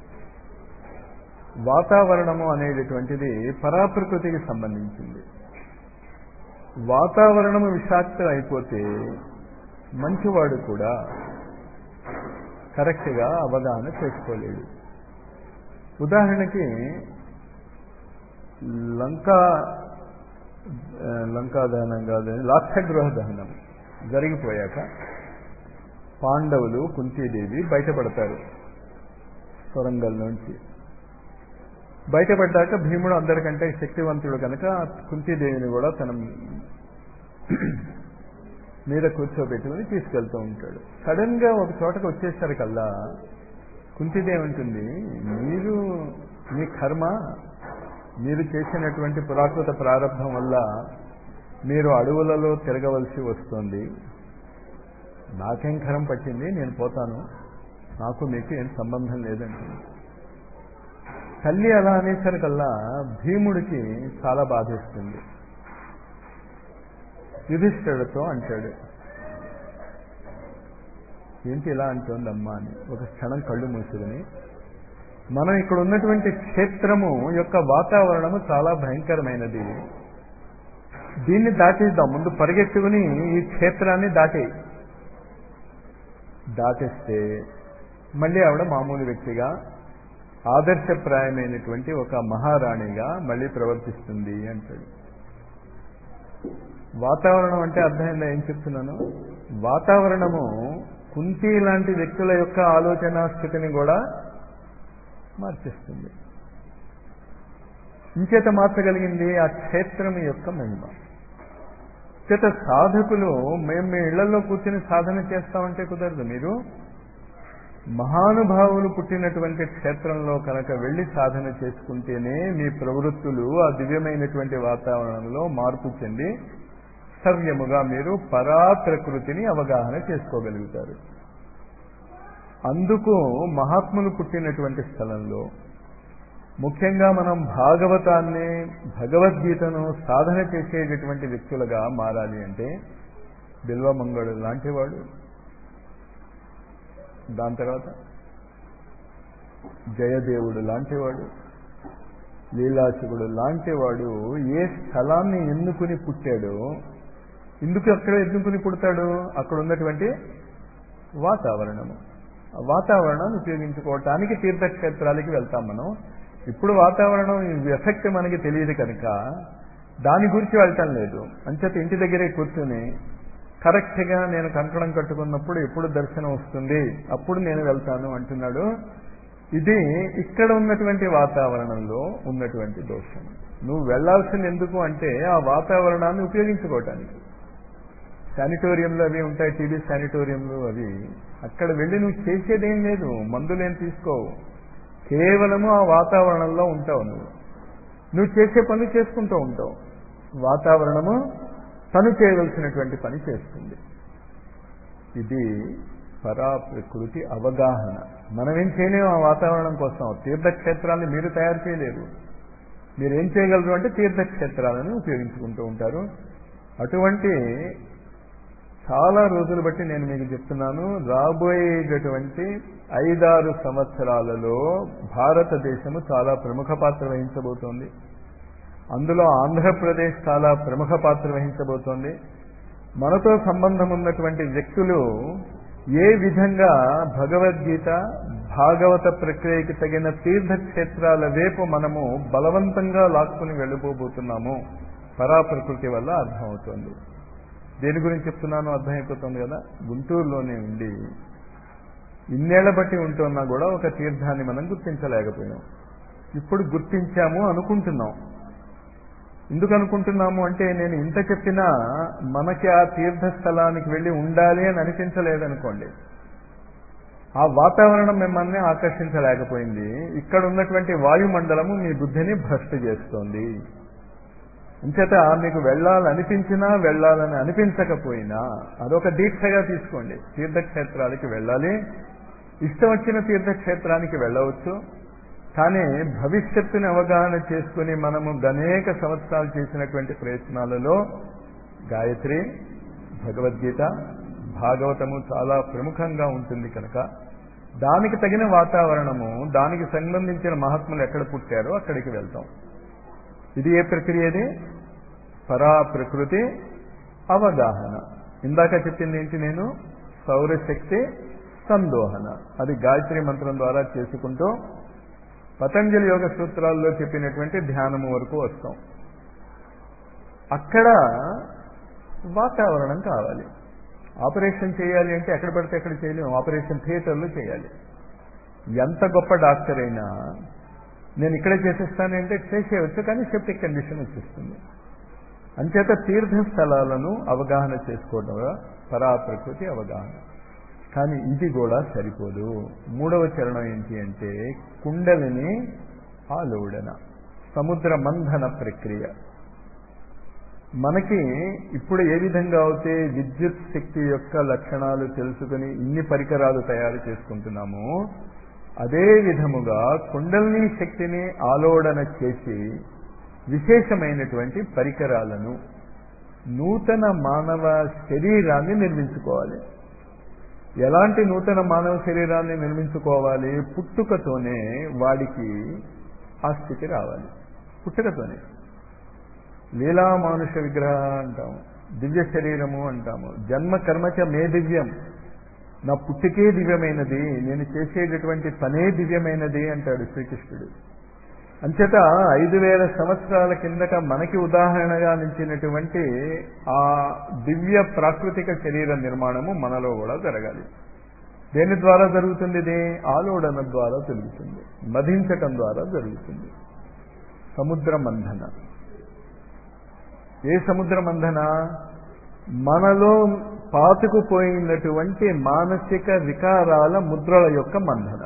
S1: వాతావరణము అనేటటువంటిది పరాప్రకృతికి సంబంధించింది వాతావరణము విషాక్తం అయిపోతే మంచివాడు కూడా కరెక్ట్గా అవగాహన చేసుకోలేడు ఉదాహరణకి లంకా లంకా దహనం కాదు లాక్షగృహ దహనం జరిగిపోయాక పాండవులు కుంతీదేవి బయటపడతారు సొరంగంలోంచి బయటపడ్డాక భీముడు అందరికంటే శక్తివంతుడు కనుక కుంతీదేవిని కూడా తన మీద కూర్చోబెట్టుకుని తీసుకెళ్తూ ఉంటాడు సడన్ గా ఒక చోటకు వచ్చేసరికల్లా కుంతిదేవి ఉంటుంది మీరు మీ కర్మ మీరు చేసినటువంటి పురాకృత ప్రారంభం వల్ల మీరు అడవులలో తిరగవలసి వస్తుంది నాకేం కరం పట్టింది నేను పోతాను నాకు మీకు ఏం సంబంధం లేదంటుంది తల్లి అలా అనేసరికల్లా భీముడికి చాలా బాధిస్తుంది యుధిష్ఠుడితో అంటాడు ఏంటి ఇలా అంటోందమ్మా అని ఒక క్షణం కళ్ళు మూసుకుని మనం ఇక్కడ ఉన్నటువంటి క్షేత్రము యొక్క వాతావరణము చాలా భయంకరమైనది దీన్ని దాటేద్దాం ముందు పరిగెత్తుకుని ఈ క్షేత్రాన్ని దాటే దాటేస్తే మళ్ళీ ఆవిడ మామూలు వ్యక్తిగా ఆదర్శప్రాయమైనటువంటి ఒక మహారాణిగా మళ్ళీ ప్రవర్తిస్తుంది అంటాడు వాతావరణం అంటే అర్థమైందా ఏం చెప్తున్నాను వాతావరణము కుంతి లాంటి వ్యక్తుల యొక్క ఆలోచన స్థితిని కూడా మార్చేస్తుంది ఇంచేత మార్చగలిగింది ఆ క్షేత్రం యొక్క మహిమ చేత సాధకులు మేము మీ ఇళ్లలో కూర్చుని సాధన చేస్తామంటే కుదరదు మీరు మహానుభావులు పుట్టినటువంటి క్షేత్రంలో కనుక వెళ్ళి సాధన చేసుకుంటేనే మీ ప్రవృత్తులు ఆ దివ్యమైనటువంటి వాతావరణంలో మార్పు చెంది సవ్యముగా మీరు పరా ప్రకృతిని అవగాహన చేసుకోగలుగుతారు అందుకు మహాత్ములు పుట్టినటువంటి స్థలంలో ముఖ్యంగా మనం భాగవతాన్ని భగవద్గీతను సాధన చేసేటటువంటి వ్యక్తులుగా మారాలి అంటే బిల్వమంగళుడు లాంటివాడు దాని తర్వాత జయదేవుడు లాంటివాడు లీలాశకుడు లాంటివాడు ఏ స్థలాన్ని ఎన్నుకుని పుట్టాడో ఎందుకు అక్కడ ఎన్నుకుని పుడతాడు అక్కడ ఉన్నటువంటి వాతావరణము వాతావరణాన్ని ఉపయోగించుకోవటానికి తీర్థక్షేత్రాలకి వెళ్తాం మనం ఇప్పుడు వాతావరణం ఎఫెక్ట్ మనకి తెలియదు కనుక దాని గురించి వెళ్ళటం లేదు అంచేత ఇంటి దగ్గరే కూర్చుని కరెక్ట్గా నేను కంకణం కట్టుకున్నప్పుడు ఎప్పుడు దర్శనం వస్తుంది అప్పుడు నేను వెళ్తాను అంటున్నాడు ఇది ఇక్కడ ఉన్నటువంటి వాతావరణంలో ఉన్నటువంటి దోషం నువ్వు వెళ్లాల్సింది ఎందుకు అంటే ఆ వాతావరణాన్ని ఉపయోగించుకోవటానికి శానిటోరియంలు అవి ఉంటాయి టీబీ శానిటోరియంలు అవి అక్కడ వెళ్ళి నువ్వు చేసేదేం లేదు మందులేం తీసుకోవు కేవలము ఆ వాతావరణంలో ఉంటావు నువ్వు నువ్వు చేసే పని చేసుకుంటూ ఉంటావు వాతావరణము తను చేయవలసినటువంటి పని చేస్తుంది ఇది పరా ప్రకృతి అవగాహన మనమేం చేయలేము ఆ వాతావరణం కోసం తీర్థక్షేత్రాన్ని మీరు తయారు చేయలేరు మీరేం చేయగలరు అంటే తీర్థక్షేత్రాలను ఉపయోగించుకుంటూ ఉంటారు అటువంటి చాలా రోజులు బట్టి నేను మీకు చెప్తున్నాను రాబోయేటటువంటి ఐదారు సంవత్సరాలలో భారతదేశము చాలా ప్రముఖ పాత్ర వహించబోతోంది అందులో ఆంధ్రప్రదేశ్ చాలా ప్రముఖ పాత్ర వహించబోతోంది మనతో సంబంధం ఉన్నటువంటి వ్యక్తులు ఏ విధంగా భగవద్గీత భాగవత ప్రక్రియకి తగిన తీర్థక్షేత్రాల వైపు మనము బలవంతంగా లాక్కుని వెళ్ళిపోబోతున్నాము పరాప్రకృతి వల్ల అర్థమవుతోంది దేని గురించి చెప్తున్నానో అర్థమైపోతుంది కదా గుంటూరులోనే ఉండి ఇన్నేళ్ల బట్టి ఉంటున్నా కూడా ఒక తీర్థాన్ని మనం గుర్తించలేకపోయాం ఇప్పుడు గుర్తించాము అనుకుంటున్నాం ఎందుకు అనుకుంటున్నాము అంటే నేను ఇంత చెప్పినా మనకి ఆ తీర్థస్థలానికి వెళ్ళి ఉండాలి అని అనిపించలేదనుకోండి ఆ వాతావరణం మిమ్మల్ని ఆకర్షించలేకపోయింది ఇక్కడ ఉన్నటువంటి వాయుమండలము మీ బుద్ధిని భ్రష్టు చేస్తోంది అంచేత మీకు వెళ్ళాలనిపించినా వెళ్ళాలని అనిపించకపోయినా అదొక దీక్షగా తీసుకోండి తీర్థక్షేత్రాలకి వెళ్ళాలి ఇష్టం వచ్చిన తీర్థక్షేత్రానికి వెళ్ళవచ్చు కానీ భవిష్యత్తుని అవగాహన చేసుకుని మనము అనేక సంవత్సరాలు చేసినటువంటి ప్రయత్నాలలో గాయత్రి భగవద్గీత భాగవతము చాలా ప్రముఖంగా ఉంటుంది కనుక దానికి తగిన వాతావరణము దానికి సంబంధించిన మహాత్ములు ఎక్కడ పుట్టారో అక్కడికి వెళ్తాం ఇది ఏ ప్రక్రియ ఇది పరా ప్రకృతి అవగాహన ఇందాక చెప్పింది ఏంటి నేను సౌరశక్తి సందోహన అది గాయత్రి మంత్రం ద్వారా చేసుకుంటూ పతంజలి యోగ సూత్రాల్లో చెప్పినటువంటి ధ్యానము వరకు వస్తాం అక్కడ వాతావరణం కావాలి ఆపరేషన్ చేయాలి అంటే ఎక్కడ పడితే ఎక్కడ చేయలేము ఆపరేషన్ థియేటర్లో చేయాలి ఎంత గొప్ప డాక్టర్ అయినా నేను ఇక్కడే చేసేస్తానంటే చేసేయవచ్చు కానీ సెప్టిక్ కండిషన్ వచ్చేస్తుంది అంచేత తీర్థ స్థలాలను అవగాహన చేసుకోవడం పరాప్రకృతి అవగాహన కానీ ఇది కూడా సరిపోదు మూడవ చరణం ఏంటి అంటే కుండలిని ఆలోడన సముద్ర మంధన ప్రక్రియ మనకి ఇప్పుడు ఏ విధంగా అయితే విద్యుత్ శక్తి యొక్క లక్షణాలు తెలుసుకుని ఇన్ని పరికరాలు తయారు చేసుకుంటున్నామో అదే విధముగా కుండలిని శక్తిని ఆలోడన చేసి విశేషమైనటువంటి పరికరాలను నూతన మానవ శరీరాన్ని నిర్మించుకోవాలి ఎలాంటి నూతన మానవ శరీరాన్ని నిర్మించుకోవాలి పుట్టుకతోనే వాడికి ఆ స్థితి రావాలి పుట్టుకతోనే లీలామానుష విగ్రహ అంటాము దివ్య శరీరము అంటాము జన్మ కర్మచ మే దివ్యం నా పుట్టుకే దివ్యమైనది నేను చేసేటటువంటి పనే దివ్యమైనది అంటాడు శ్రీకృష్ణుడు అంచేత ఐదు వేల సంవత్సరాల కిందట మనకి ఉదాహరణగా నిలిచినటువంటి ఆ దివ్య ప్రాకృతిక శరీర నిర్మాణము మనలో కూడా జరగాలి దేని ద్వారా జరుగుతుంది ఇది ఆలోడన ద్వారా జరుగుతుంది మధించటం ద్వారా జరుగుతుంది సముద్ర మంధన ఏ సముద్ర మంధన మనలో పాతుకుపోయినటువంటి మానసిక వికారాల ముద్రల యొక్క మంధన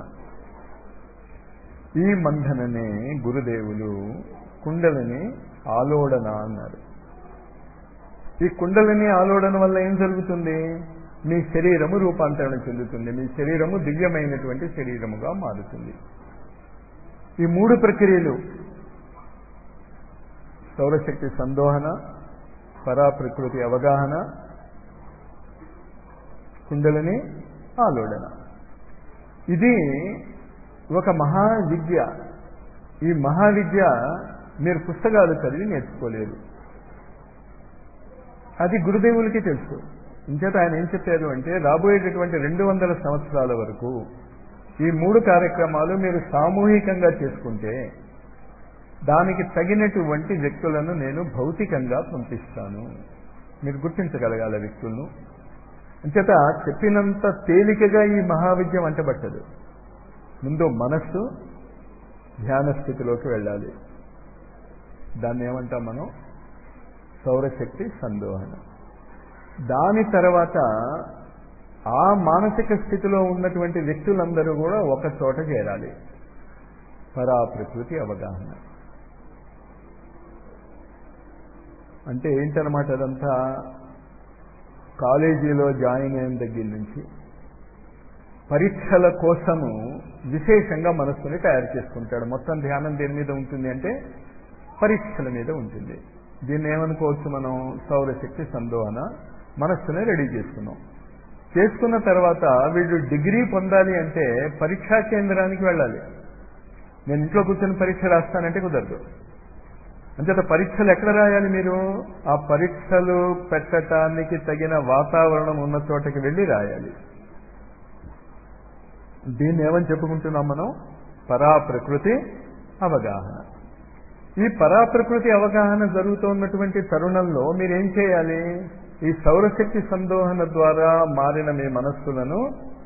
S1: ఈ మంధననే గురుదేవులు కుండలిని ఆలోడన అన్నారు ఈ కుండలిని ఆలోడన వల్ల ఏం జరుగుతుంది మీ శరీరము రూపాంతరణ చెందుతుంది మీ శరీరము దివ్యమైనటువంటి శరీరముగా మారుతుంది ఈ మూడు ప్రక్రియలు సౌరశక్తి సందోహన పరాప్రకృతి అవగాహన కుండలిని ఆలోడన ఇది ఒక మహావిద్య ఈ మహావిద్య మీరు పుస్తకాలు చదివి నేర్చుకోలేరు అది గురుదేవులకి తెలుసు ఇంచేత ఆయన ఏం చెప్పారు అంటే రాబోయేటటువంటి రెండు వందల సంవత్సరాల వరకు ఈ మూడు కార్యక్రమాలు మీరు సామూహికంగా చేసుకుంటే దానికి తగినటువంటి వ్యక్తులను నేను భౌతికంగా పంపిస్తాను మీరు గుర్తించగలగాల వ్యక్తులను అంచేత చెప్పినంత తేలికగా ఈ మహావిద్య వంటబట్టదు ముందు మనస్సు ధ్యాన స్థితిలోకి వెళ్ళాలి దాన్ని ఏమంటాం మనం సౌరశక్తి సందోహన దాని తర్వాత ఆ మానసిక స్థితిలో ఉన్నటువంటి వ్యక్తులందరూ కూడా ఒక చోట చేరాలి పరాప్రకృతి అవగాహన అంటే ఏంటనమాట అదంతా కాలేజీలో జాయిన్ అయిన దగ్గర నుంచి పరీక్షల కోసము విశేషంగా మనస్సుని తయారు చేసుకుంటాడు మొత్తం ధ్యానం దేని మీద ఉంటుంది అంటే పరీక్షల మీద ఉంటుంది దీన్ని ఏమనుకోవచ్చు మనం సౌరశక్తి సందోహన మనస్సునే రెడీ చేసుకున్నాం చేసుకున్న తర్వాత వీడు డిగ్రీ పొందాలి అంటే పరీక్షా కేంద్రానికి వెళ్ళాలి నేను ఇంట్లో కూర్చొని పరీక్ష రాస్తానంటే కుదరదు అంచేత పరీక్షలు ఎక్కడ రాయాలి మీరు ఆ పరీక్షలు పెట్టడానికి తగిన వాతావరణం ఉన్న చోటకి వెళ్ళి రాయాలి దీన్ని ఏమని చెప్పుకుంటున్నాం మనం పరా ప్రకృతి అవగాహన ఈ పరా ప్రకృతి అవగాహన జరుగుతున్నటువంటి తరుణంలో మీరేం చేయాలి ఈ సౌరశక్తి సందోహన ద్వారా మారిన మీ మనస్సులను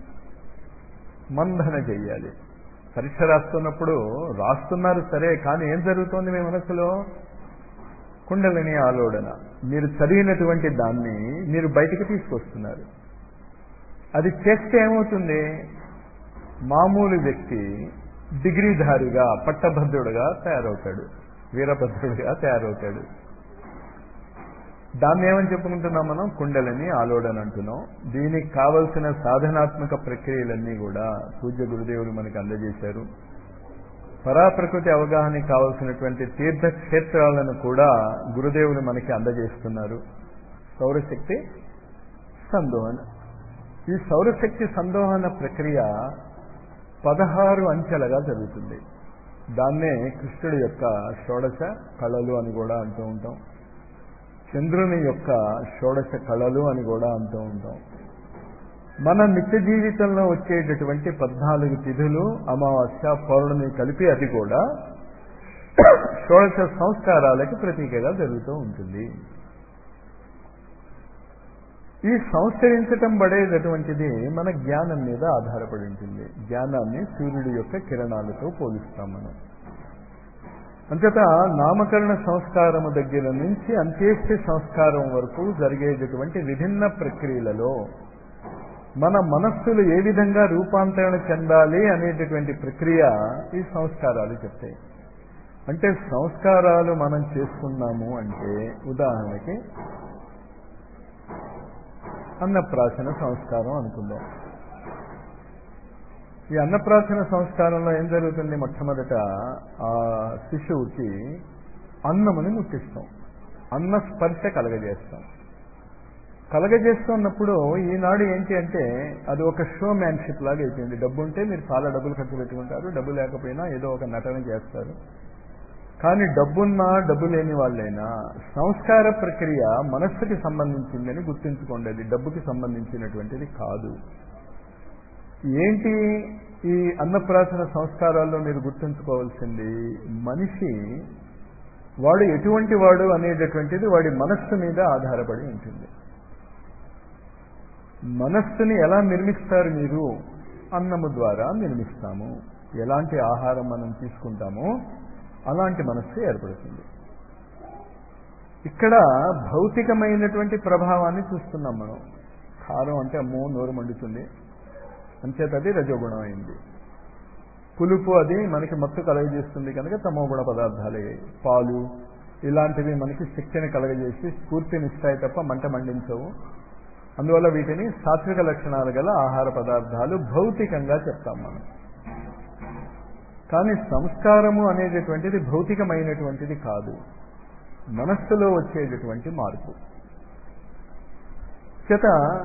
S1: మంధన చెయ్యాలి పరీక్ష రాస్తున్నప్పుడు రాస్తున్నారు సరే కానీ ఏం జరుగుతోంది మీ మనసులో కుండలిని ఆలోడన మీరు చదివినటువంటి దాన్ని మీరు బయటికి తీసుకొస్తున్నారు అది చేస్తే ఏమవుతుంది మామూలు వ్యక్తి డిగ్రీధారిగా పట్టభద్రుడుగా తయారవుతాడు వీరభద్రుడిగా తయారవుతాడు దాన్ని ఏమని చెప్పుకుంటున్నాం మనం కుండలని ఆలోడని అంటున్నాం దీనికి కావలసిన సాధనాత్మక ప్రక్రియలన్నీ కూడా పూజ్య గురుదేవులు మనకు అందజేశారు పరాప్రకృతి అవగాహనకి కావలసినటువంటి తీర్థక్షేత్రాలను కూడా గురుదేవులు మనకి అందజేస్తున్నారు సౌరశక్తి సందోహన ఈ సౌరశక్తి సందోహన ప్రక్రియ పదహారు అంచెలుగా జరుగుతుంది దాన్నే కృష్ణుడి యొక్క షోడశ కళలు అని కూడా అంటూ ఉంటాం చంద్రుని యొక్క షోడశ కళలు అని కూడా అంటూ ఉంటాం మన నిత్య జీవితంలో వచ్చేటటువంటి పద్నాలుగు తిథులు అమావాస్య పౌర్ణమి కలిపి అది కూడా షోడశ సంస్కారాలకి ప్రతీకగా జరుగుతూ ఉంటుంది ఈ సంస్కరించటం పడేటటువంటిది మన జ్ఞానం మీద ఆధారపడి ఉంటుంది జ్ఞానాన్ని సూర్యుడి యొక్క కిరణాలతో పోలుస్తాం మనం అంతటా నామకరణ సంస్కారము దగ్గర నుంచి అంత్యేష్టి సంస్కారం వరకు జరిగేటటువంటి విభిన్న ప్రక్రియలలో మన మనస్సులు ఏ విధంగా రూపాంతరణ చెందాలి అనేటటువంటి ప్రక్రియ ఈ సంస్కారాలు చెప్తాయి అంటే సంస్కారాలు మనం చేసుకున్నాము అంటే ఉదాహరణకి అన్నప్రాసన సంస్కారం అనుకుందాం ఈ అన్నప్రాసన సంస్కారంలో ఏం జరుగుతుంది మొట్టమొదట ఆ శిశువుకి అన్నముని ముట్టిస్తాం అన్న స్పర్శ కలగజేస్తాం కలగజేస్తున్నప్పుడు ఈనాడు ఏంటి అంటే అది ఒక షో మ్యాన్షిప్ లాగా అయిపోయింది డబ్బు ఉంటే మీరు చాలా డబ్బులు ఖర్చు పెట్టుకుంటారు డబ్బు లేకపోయినా ఏదో ఒక నటన చేస్తారు కానీ డబ్బున్నా డబ్బు లేని వాళ్ళైనా సంస్కార ప్రక్రియ మనస్సుకి సంబంధించిందని గుర్తుంచుకోండి అది డబ్బుకి సంబంధించినటువంటిది కాదు ఏంటి ఈ అన్నప్రాసన సంస్కారాల్లో మీరు గుర్తుంచుకోవాల్సింది మనిషి వాడు ఎటువంటి వాడు అనేటటువంటిది వాడి మనస్సు మీద ఆధారపడి ఉంటుంది మనస్సుని ఎలా నిర్మిస్తారు మీరు అన్నము ద్వారా నిర్మిస్తాము ఎలాంటి ఆహారం మనం తీసుకుంటామో అలాంటి మనస్సు ఏర్పడుతుంది ఇక్కడ భౌతికమైనటువంటి ప్రభావాన్ని చూస్తున్నాం మనం కారం అంటే అమ్మో నోరు మండుతుంది అంచేత అది రజోగుణం అయింది పులుపు అది మనకి మత్తు కలగజేస్తుంది కనుక తమోగుణ పదార్థాలే పాలు ఇలాంటివి మనకి శక్తిని కలగజేసి స్ఫూర్తినిస్తాయి తప్ప మంట మండించవు అందువల్ల వీటిని సాత్విక లక్షణాలు గల ఆహార పదార్థాలు భౌతికంగా చెప్తాం మనం కానీ సంస్కారము అనేటటువంటిది భౌతికమైనటువంటిది కాదు మనస్సులో వచ్చేటటువంటి మార్పు చేత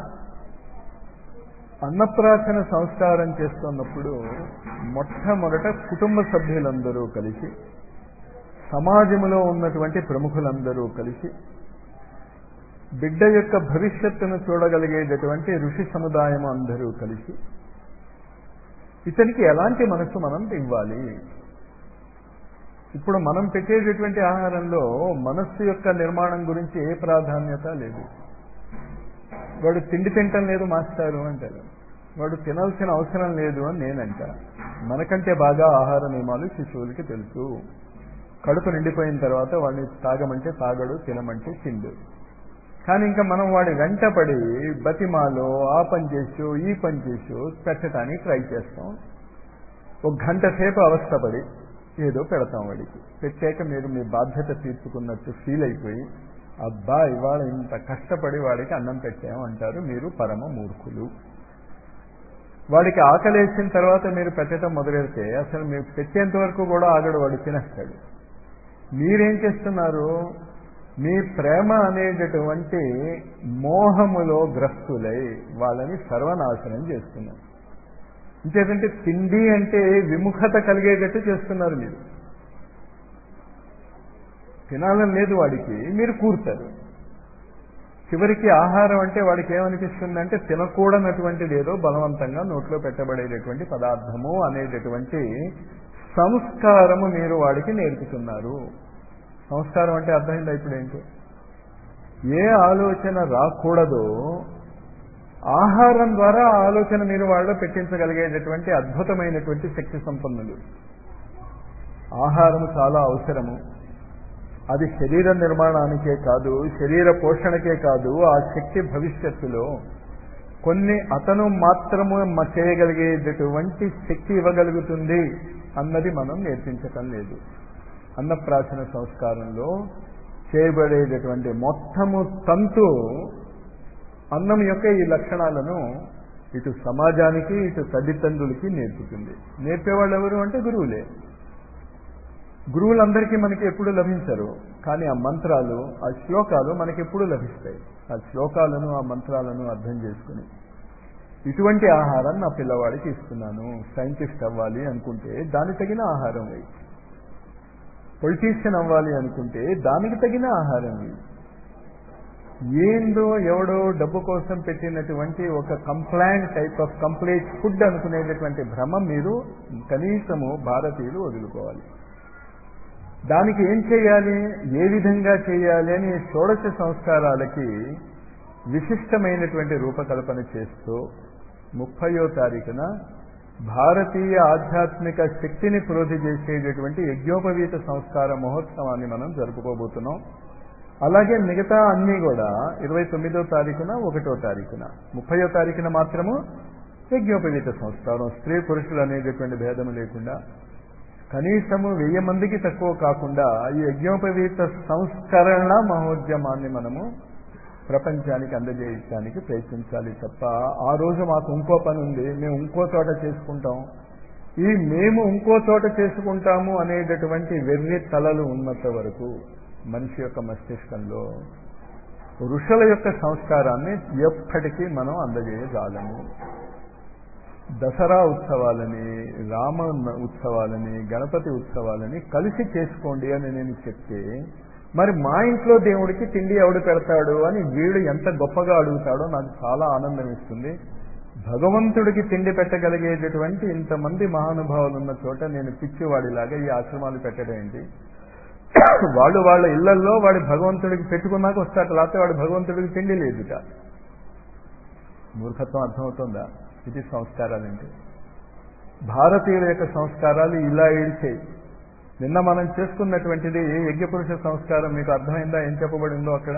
S1: అన్నప్రాసన సంస్కారం చేస్తున్నప్పుడు మొట్టమొదట కుటుంబ సభ్యులందరూ కలిసి సమాజంలో ఉన్నటువంటి ప్రముఖులందరూ కలిసి బిడ్డ యొక్క భవిష్యత్తును చూడగలిగేటటువంటి ఋషి సముదాయం అందరూ కలిసి ఇతనికి ఎలాంటి మనసు మనం ఇవ్వాలి ఇప్పుడు మనం పెట్టేటటువంటి ఆహారంలో మనస్సు యొక్క నిర్మాణం గురించి ఏ ప్రాధాన్యత లేదు వాడు తిండి తింటం లేదు మాస్టారు అంటారు వాడు తినాల్సిన అవసరం లేదు అని నేనంట మనకంటే బాగా ఆహార నియమాలు శిశువులకి తెలుసు కడుపు నిండిపోయిన తర్వాత వాడిని తాగమంటే తాగడు తినమంటే తిండు కానీ ఇంకా మనం వాడి వెంటపడి బతిమాలో ఆ పని చేసో ఈ పని చేసో పెట్టడానికి ట్రై చేస్తాం ఒక గంట సేపు అవస్థపడి ఏదో పెడతాం వాడికి పెట్టాక మీరు మీ బాధ్యత తీర్చుకున్నట్టు ఫీల్ అయిపోయి అబ్బా ఇవాళ ఇంత కష్టపడి వాడికి అన్నం పెట్టాం అంటారు మీరు పరమ మూర్ఖులు వాడికి ఆకలేసిన తర్వాత మీరు పెట్టడం మొదలెడితే అసలు మీరు పెట్టేంత వరకు కూడా ఆగడు వాడు తినేస్తాడు మీరేం చేస్తున్నారు మీ ప్రేమ అనేటటువంటి మోహములో గ్రస్తులై వాళ్ళని సర్వనాశనం చేస్తున్నారు ఇంకేదంటే తిండి అంటే విముఖత కలిగేటట్టు చేస్తున్నారు మీరు తినాలని లేదు వాడికి మీరు కూర్తారు చివరికి ఆహారం అంటే వాడికి ఏమనిపిస్తుందంటే తినకూడనటువంటిది ఏదో బలవంతంగా నోట్లో పెట్టబడేటటువంటి పదార్థము అనేటటువంటి సంస్కారము మీరు వాడికి నేర్పుతున్నారు సంస్కారం అంటే అర్థమైందా ఇప్పుడు ఏంటి ఏ ఆలోచన రాకూడదో ఆహారం ద్వారా ఆ ఆలోచన మీరు వాళ్ళలో పెట్టించగలిగేటటువంటి అద్భుతమైనటువంటి శక్తి సంపన్నులు ఆహారము చాలా అవసరము అది శరీర నిర్మాణానికే కాదు శరీర పోషణకే కాదు ఆ శక్తి భవిష్యత్తులో కొన్ని అతను మాత్రము మ- చేయగలిగేటటువంటి శక్తి ఇవ్వగలుగుతుంది అన్నది మనం నేర్పించటం లేదు అన్నప్రాచన సంస్కారంలో చేయబడేటటువంటి మొత్తము తంతు అన్నం యొక్క ఈ లక్షణాలను ఇటు సమాజానికి ఇటు తల్లిదండ్రులకి నేర్పుతుంది నేర్పేవాళ్ళు ఎవరు అంటే గురువులే గురువులందరికీ మనకి ఎప్పుడు లభించరు కానీ ఆ మంత్రాలు ఆ శ్లోకాలు మనకి ఎప్పుడు లభిస్తాయి ఆ శ్లోకాలను ఆ మంత్రాలను అర్థం చేసుకుని ఇటువంటి ఆహారం నా పిల్లవాడికి ఇస్తున్నాను సైంటిస్ట్ అవ్వాలి అనుకుంటే దానికి తగిన ఆహారం వేయి పొలిటీషియన్ అవ్వాలి అనుకుంటే దానికి తగిన ఆహారం వేయి ఏందో ఎవడో డబ్బు కోసం పెట్టినటువంటి ఒక complaint type of complete food అనుకునేటటువంటి భ్రమ మీరు కనీసము భారతీయులు వదులుకోవాలి దానికి ఏం చేయాలి ఏ విధంగా చేయాలి అని షోడశ సంస్కారాలకి విశిష్టమైనటువంటి రూపకల్పన చేస్తూ ముప్పయో తారీఖున భారతీయ ఆధ్యాత్మిక శక్తిని ప్రోధి చేసేటటువంటి యజ్ఞోపవీత సంస్కార మహోత్సవాన్ని మనం జరుపుకోబోతున్నాం అలాగే మిగతా అన్నీ కూడా ఇరవై తొమ్మిదో తారీఖున ఒకటో తారీఖున ముప్పయో తారీఖున మాత్రము యజ్ఞోపవీత సంస్కారం స్త్రీ పురుషులు అనేటటువంటి భేదము లేకుండా కనీసము వెయ్యి మందికి తక్కువ కాకుండా ఈ యజ్ఞోపవీత సంస్కరణ మహోద్యమాన్ని మనము ప్రపంచానికి అందజేయడానికి ప్రయత్నించాలి తప్ప ఆ రోజు మాకు ఇంకో పని ఉంది మేము ఇంకో చోట చేసుకుంటాం ఈ మేము ఇంకో చోట చేసుకుంటాము అనేటటువంటి వెర్రి తలలు ఉన్నంత వరకు మనిషి యొక్క మస్తిష్కంలో ఋషుల యొక్క సంస్కారాన్ని ఎప్పటికీ మనం అందజేయగలము దసరా ఉత్సవాలని రామ ఉత్సవాలని గణపతి ఉత్సవాలని కలిసి చేసుకోండి అని నేను చెప్తే మరి మా ఇంట్లో దేవుడికి తిండి ఎవడు పెడతాడు అని వీడు ఎంత గొప్పగా అడుగుతాడో నాకు చాలా ఆనందం ఇస్తుంది భగవంతుడికి తిండి పెట్టగలిగేటటువంటి ఇంతమంది మహానుభావులు ఉన్న చోట నేను పిచ్చివాడిలాగా ఈ ఆశ్రమాలు పెట్టడం ఏంటి వాళ్ళు వాళ్ళ ఇళ్లలో వాడి భగవంతుడికి పెట్టుకున్నాక వస్తాట లేకపోతే వాడి భగవంతుడికి తిండి లేదుట మూర్ఖత్వం అర్థమవుతుందా ఇది సంస్కారాలంటే భారతీయుల యొక్క సంస్కారాలు ఇలా ఏడిచాయి నిన్న మనం చేసుకున్నటువంటిది యజ్ఞపురుష సంస్కారం మీకు అర్థమైందా ఏం చెప్పబడిందో అక్కడ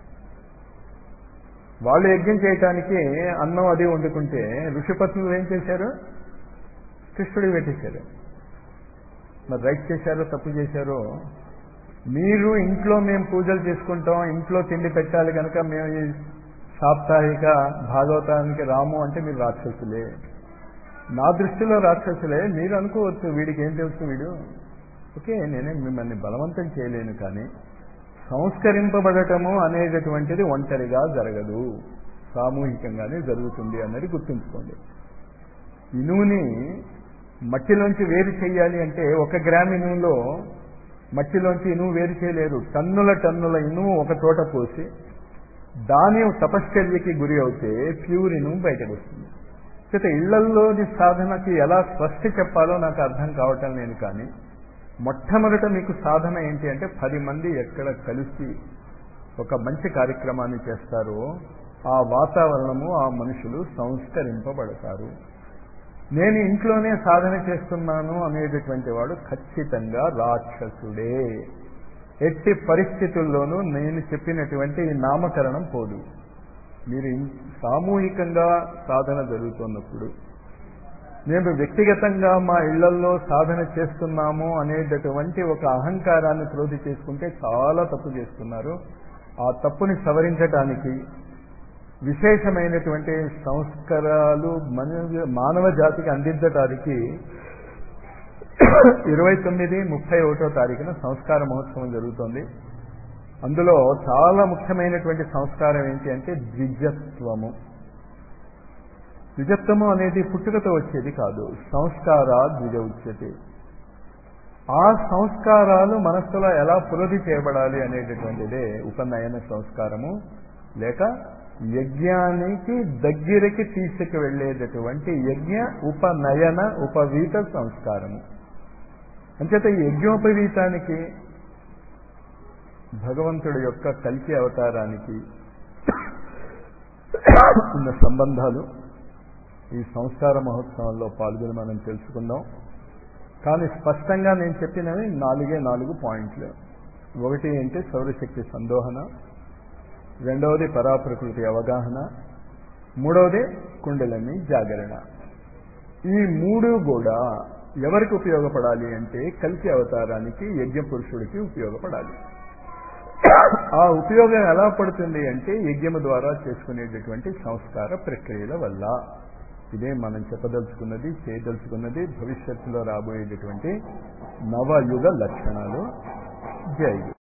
S1: వాళ్ళు యజ్ఞం చేయటానికి అన్నం అది వండుకుంటే ఋషిపత్నులు ఏం చేశారు కృష్ణుడికి పెట్టేశారు మరి రైట్ చేశారో తప్పు చేశారో మీరు ఇంట్లో మేము పూజలు చేసుకుంటాం ఇంట్లో తిండి పెట్టాలి కనుక మేము ఈ సాప్తాహిక భాగవతానికి రాము అంటే మీరు రాక్షసులే నా దృష్టిలో రాక్షసులే మీరు అనుకోవచ్చు వీడికి ఏం తెలుసు వీడు ఓకే నేనే మిమ్మల్ని బలవంతం చేయలేను కానీ సంస్కరింపబడటము అనేటటువంటిది ఒంటరిగా జరగదు సామూహికంగానే జరుగుతుంది అన్నది గుర్తుంచుకోండి ఇనువుని మట్టిలోంచి వేరు చేయాలి అంటే ఒక గ్రామ్ ఇనువులో మట్టిలోంచి ఇనువు వేరు చేయలేరు టన్నుల టన్నుల ఇనువు ఒక చోట పోసి దాని తపశ్చర్యకి గురి అవుతే ప్యూర్ ఇనుము బయటకు వస్తుంది అయితే ఇళ్లల్లోని సాధనకి ఎలా స్పష్టి చెప్పాలో నాకు అర్థం కావటం లేదు కానీ మొట్టమొదట మీకు సాధన ఏంటి అంటే పది మంది ఎక్కడ కలిసి ఒక మంచి కార్యక్రమాన్ని చేస్తారో ఆ వాతావరణము ఆ మనుషులు సంస్కరింపబడతారు నేను ఇంట్లోనే సాధన చేస్తున్నాను అనేటటువంటి వాడు ఖచ్చితంగా రాక్షసుడే ఎట్టి పరిస్థితుల్లోనూ నేను చెప్పినటువంటి ఈ నామకరణం పోదు మీరు ఇన్- సామూహికంగా సాధన జరుగుతున్నప్పుడు మేము వ్యక్తిగతంగా మా ఇళ్లలో సాధన చేస్తున్నాము అనేటటువంటి ఒక అహంకారాన్ని క్రోధి చేసుకుంటే చాలా తప్పు చేస్తున్నారు ఆ తప్పుని సవరించటానికి విశేషమైనటువంటి సంస్కారాలు మన మానవ జాతికి అందించటానికి ఇరవై తొమ్మిది ముప్పై ఒకటో తారీఖున సంస్కార మహోత్సవం జరుగుతోంది అందులో చాలా ముఖ్యమైనటువంటి సంస్కారం ఏంటి అంటే ద్విజత్వము ద్విజత్వము అనేది పుట్టుకతో వచ్చేది కాదు సంస్కార ద్విజ ఉచ్యతే ఆ సంస్కారాలు మనస్సులో ఎలా పురోధి చేయబడాలి అనేటటువంటిదే ఉపనయన సంస్కారము లేక యజ్ఞానికి దగ్గరికి తీసుకువెళ్ళేటటువంటి యజ్ఞ ఉపనయన ఉపవీత సంస్కారము అంచేత ఈ యజ్ఞోపవీతానికి భగవంతుడి యొక్క కల్కి అవతారానికి ఉన్న సంబంధాలు ఈ సంస్కార మహోత్సవంలో పాల్గొని మనం తెలుసుకుందాం కానీ స్పష్టంగా నేను చెప్పినవి నాలుగే నాలుగు పాయింట్లు ఒకటి ఏంటి సౌరశక్తి సందోహన రెండవది పరాప్రకృతి అవగాహన మూడవది కుండలని జాగరణ ఈ మూడు కూడా ఎవరికి ఉపయోగపడాలి అంటే కలిసి అవతారానికి యజ్ఞ పురుషుడికి ఉపయోగపడాలి ఆ ఉపయోగం ఎలా పడుతుంది అంటే యజ్ఞము ద్వారా చేసుకునేటటువంటి సంస్కార ప్రక్రియల వల్ల ఇదే మనం చెప్పదలుచుకున్నది చేయదలుచుకున్నది భవిష్యత్తులో రాబోయేటటువంటి నవయుగ లక్షణాలు జై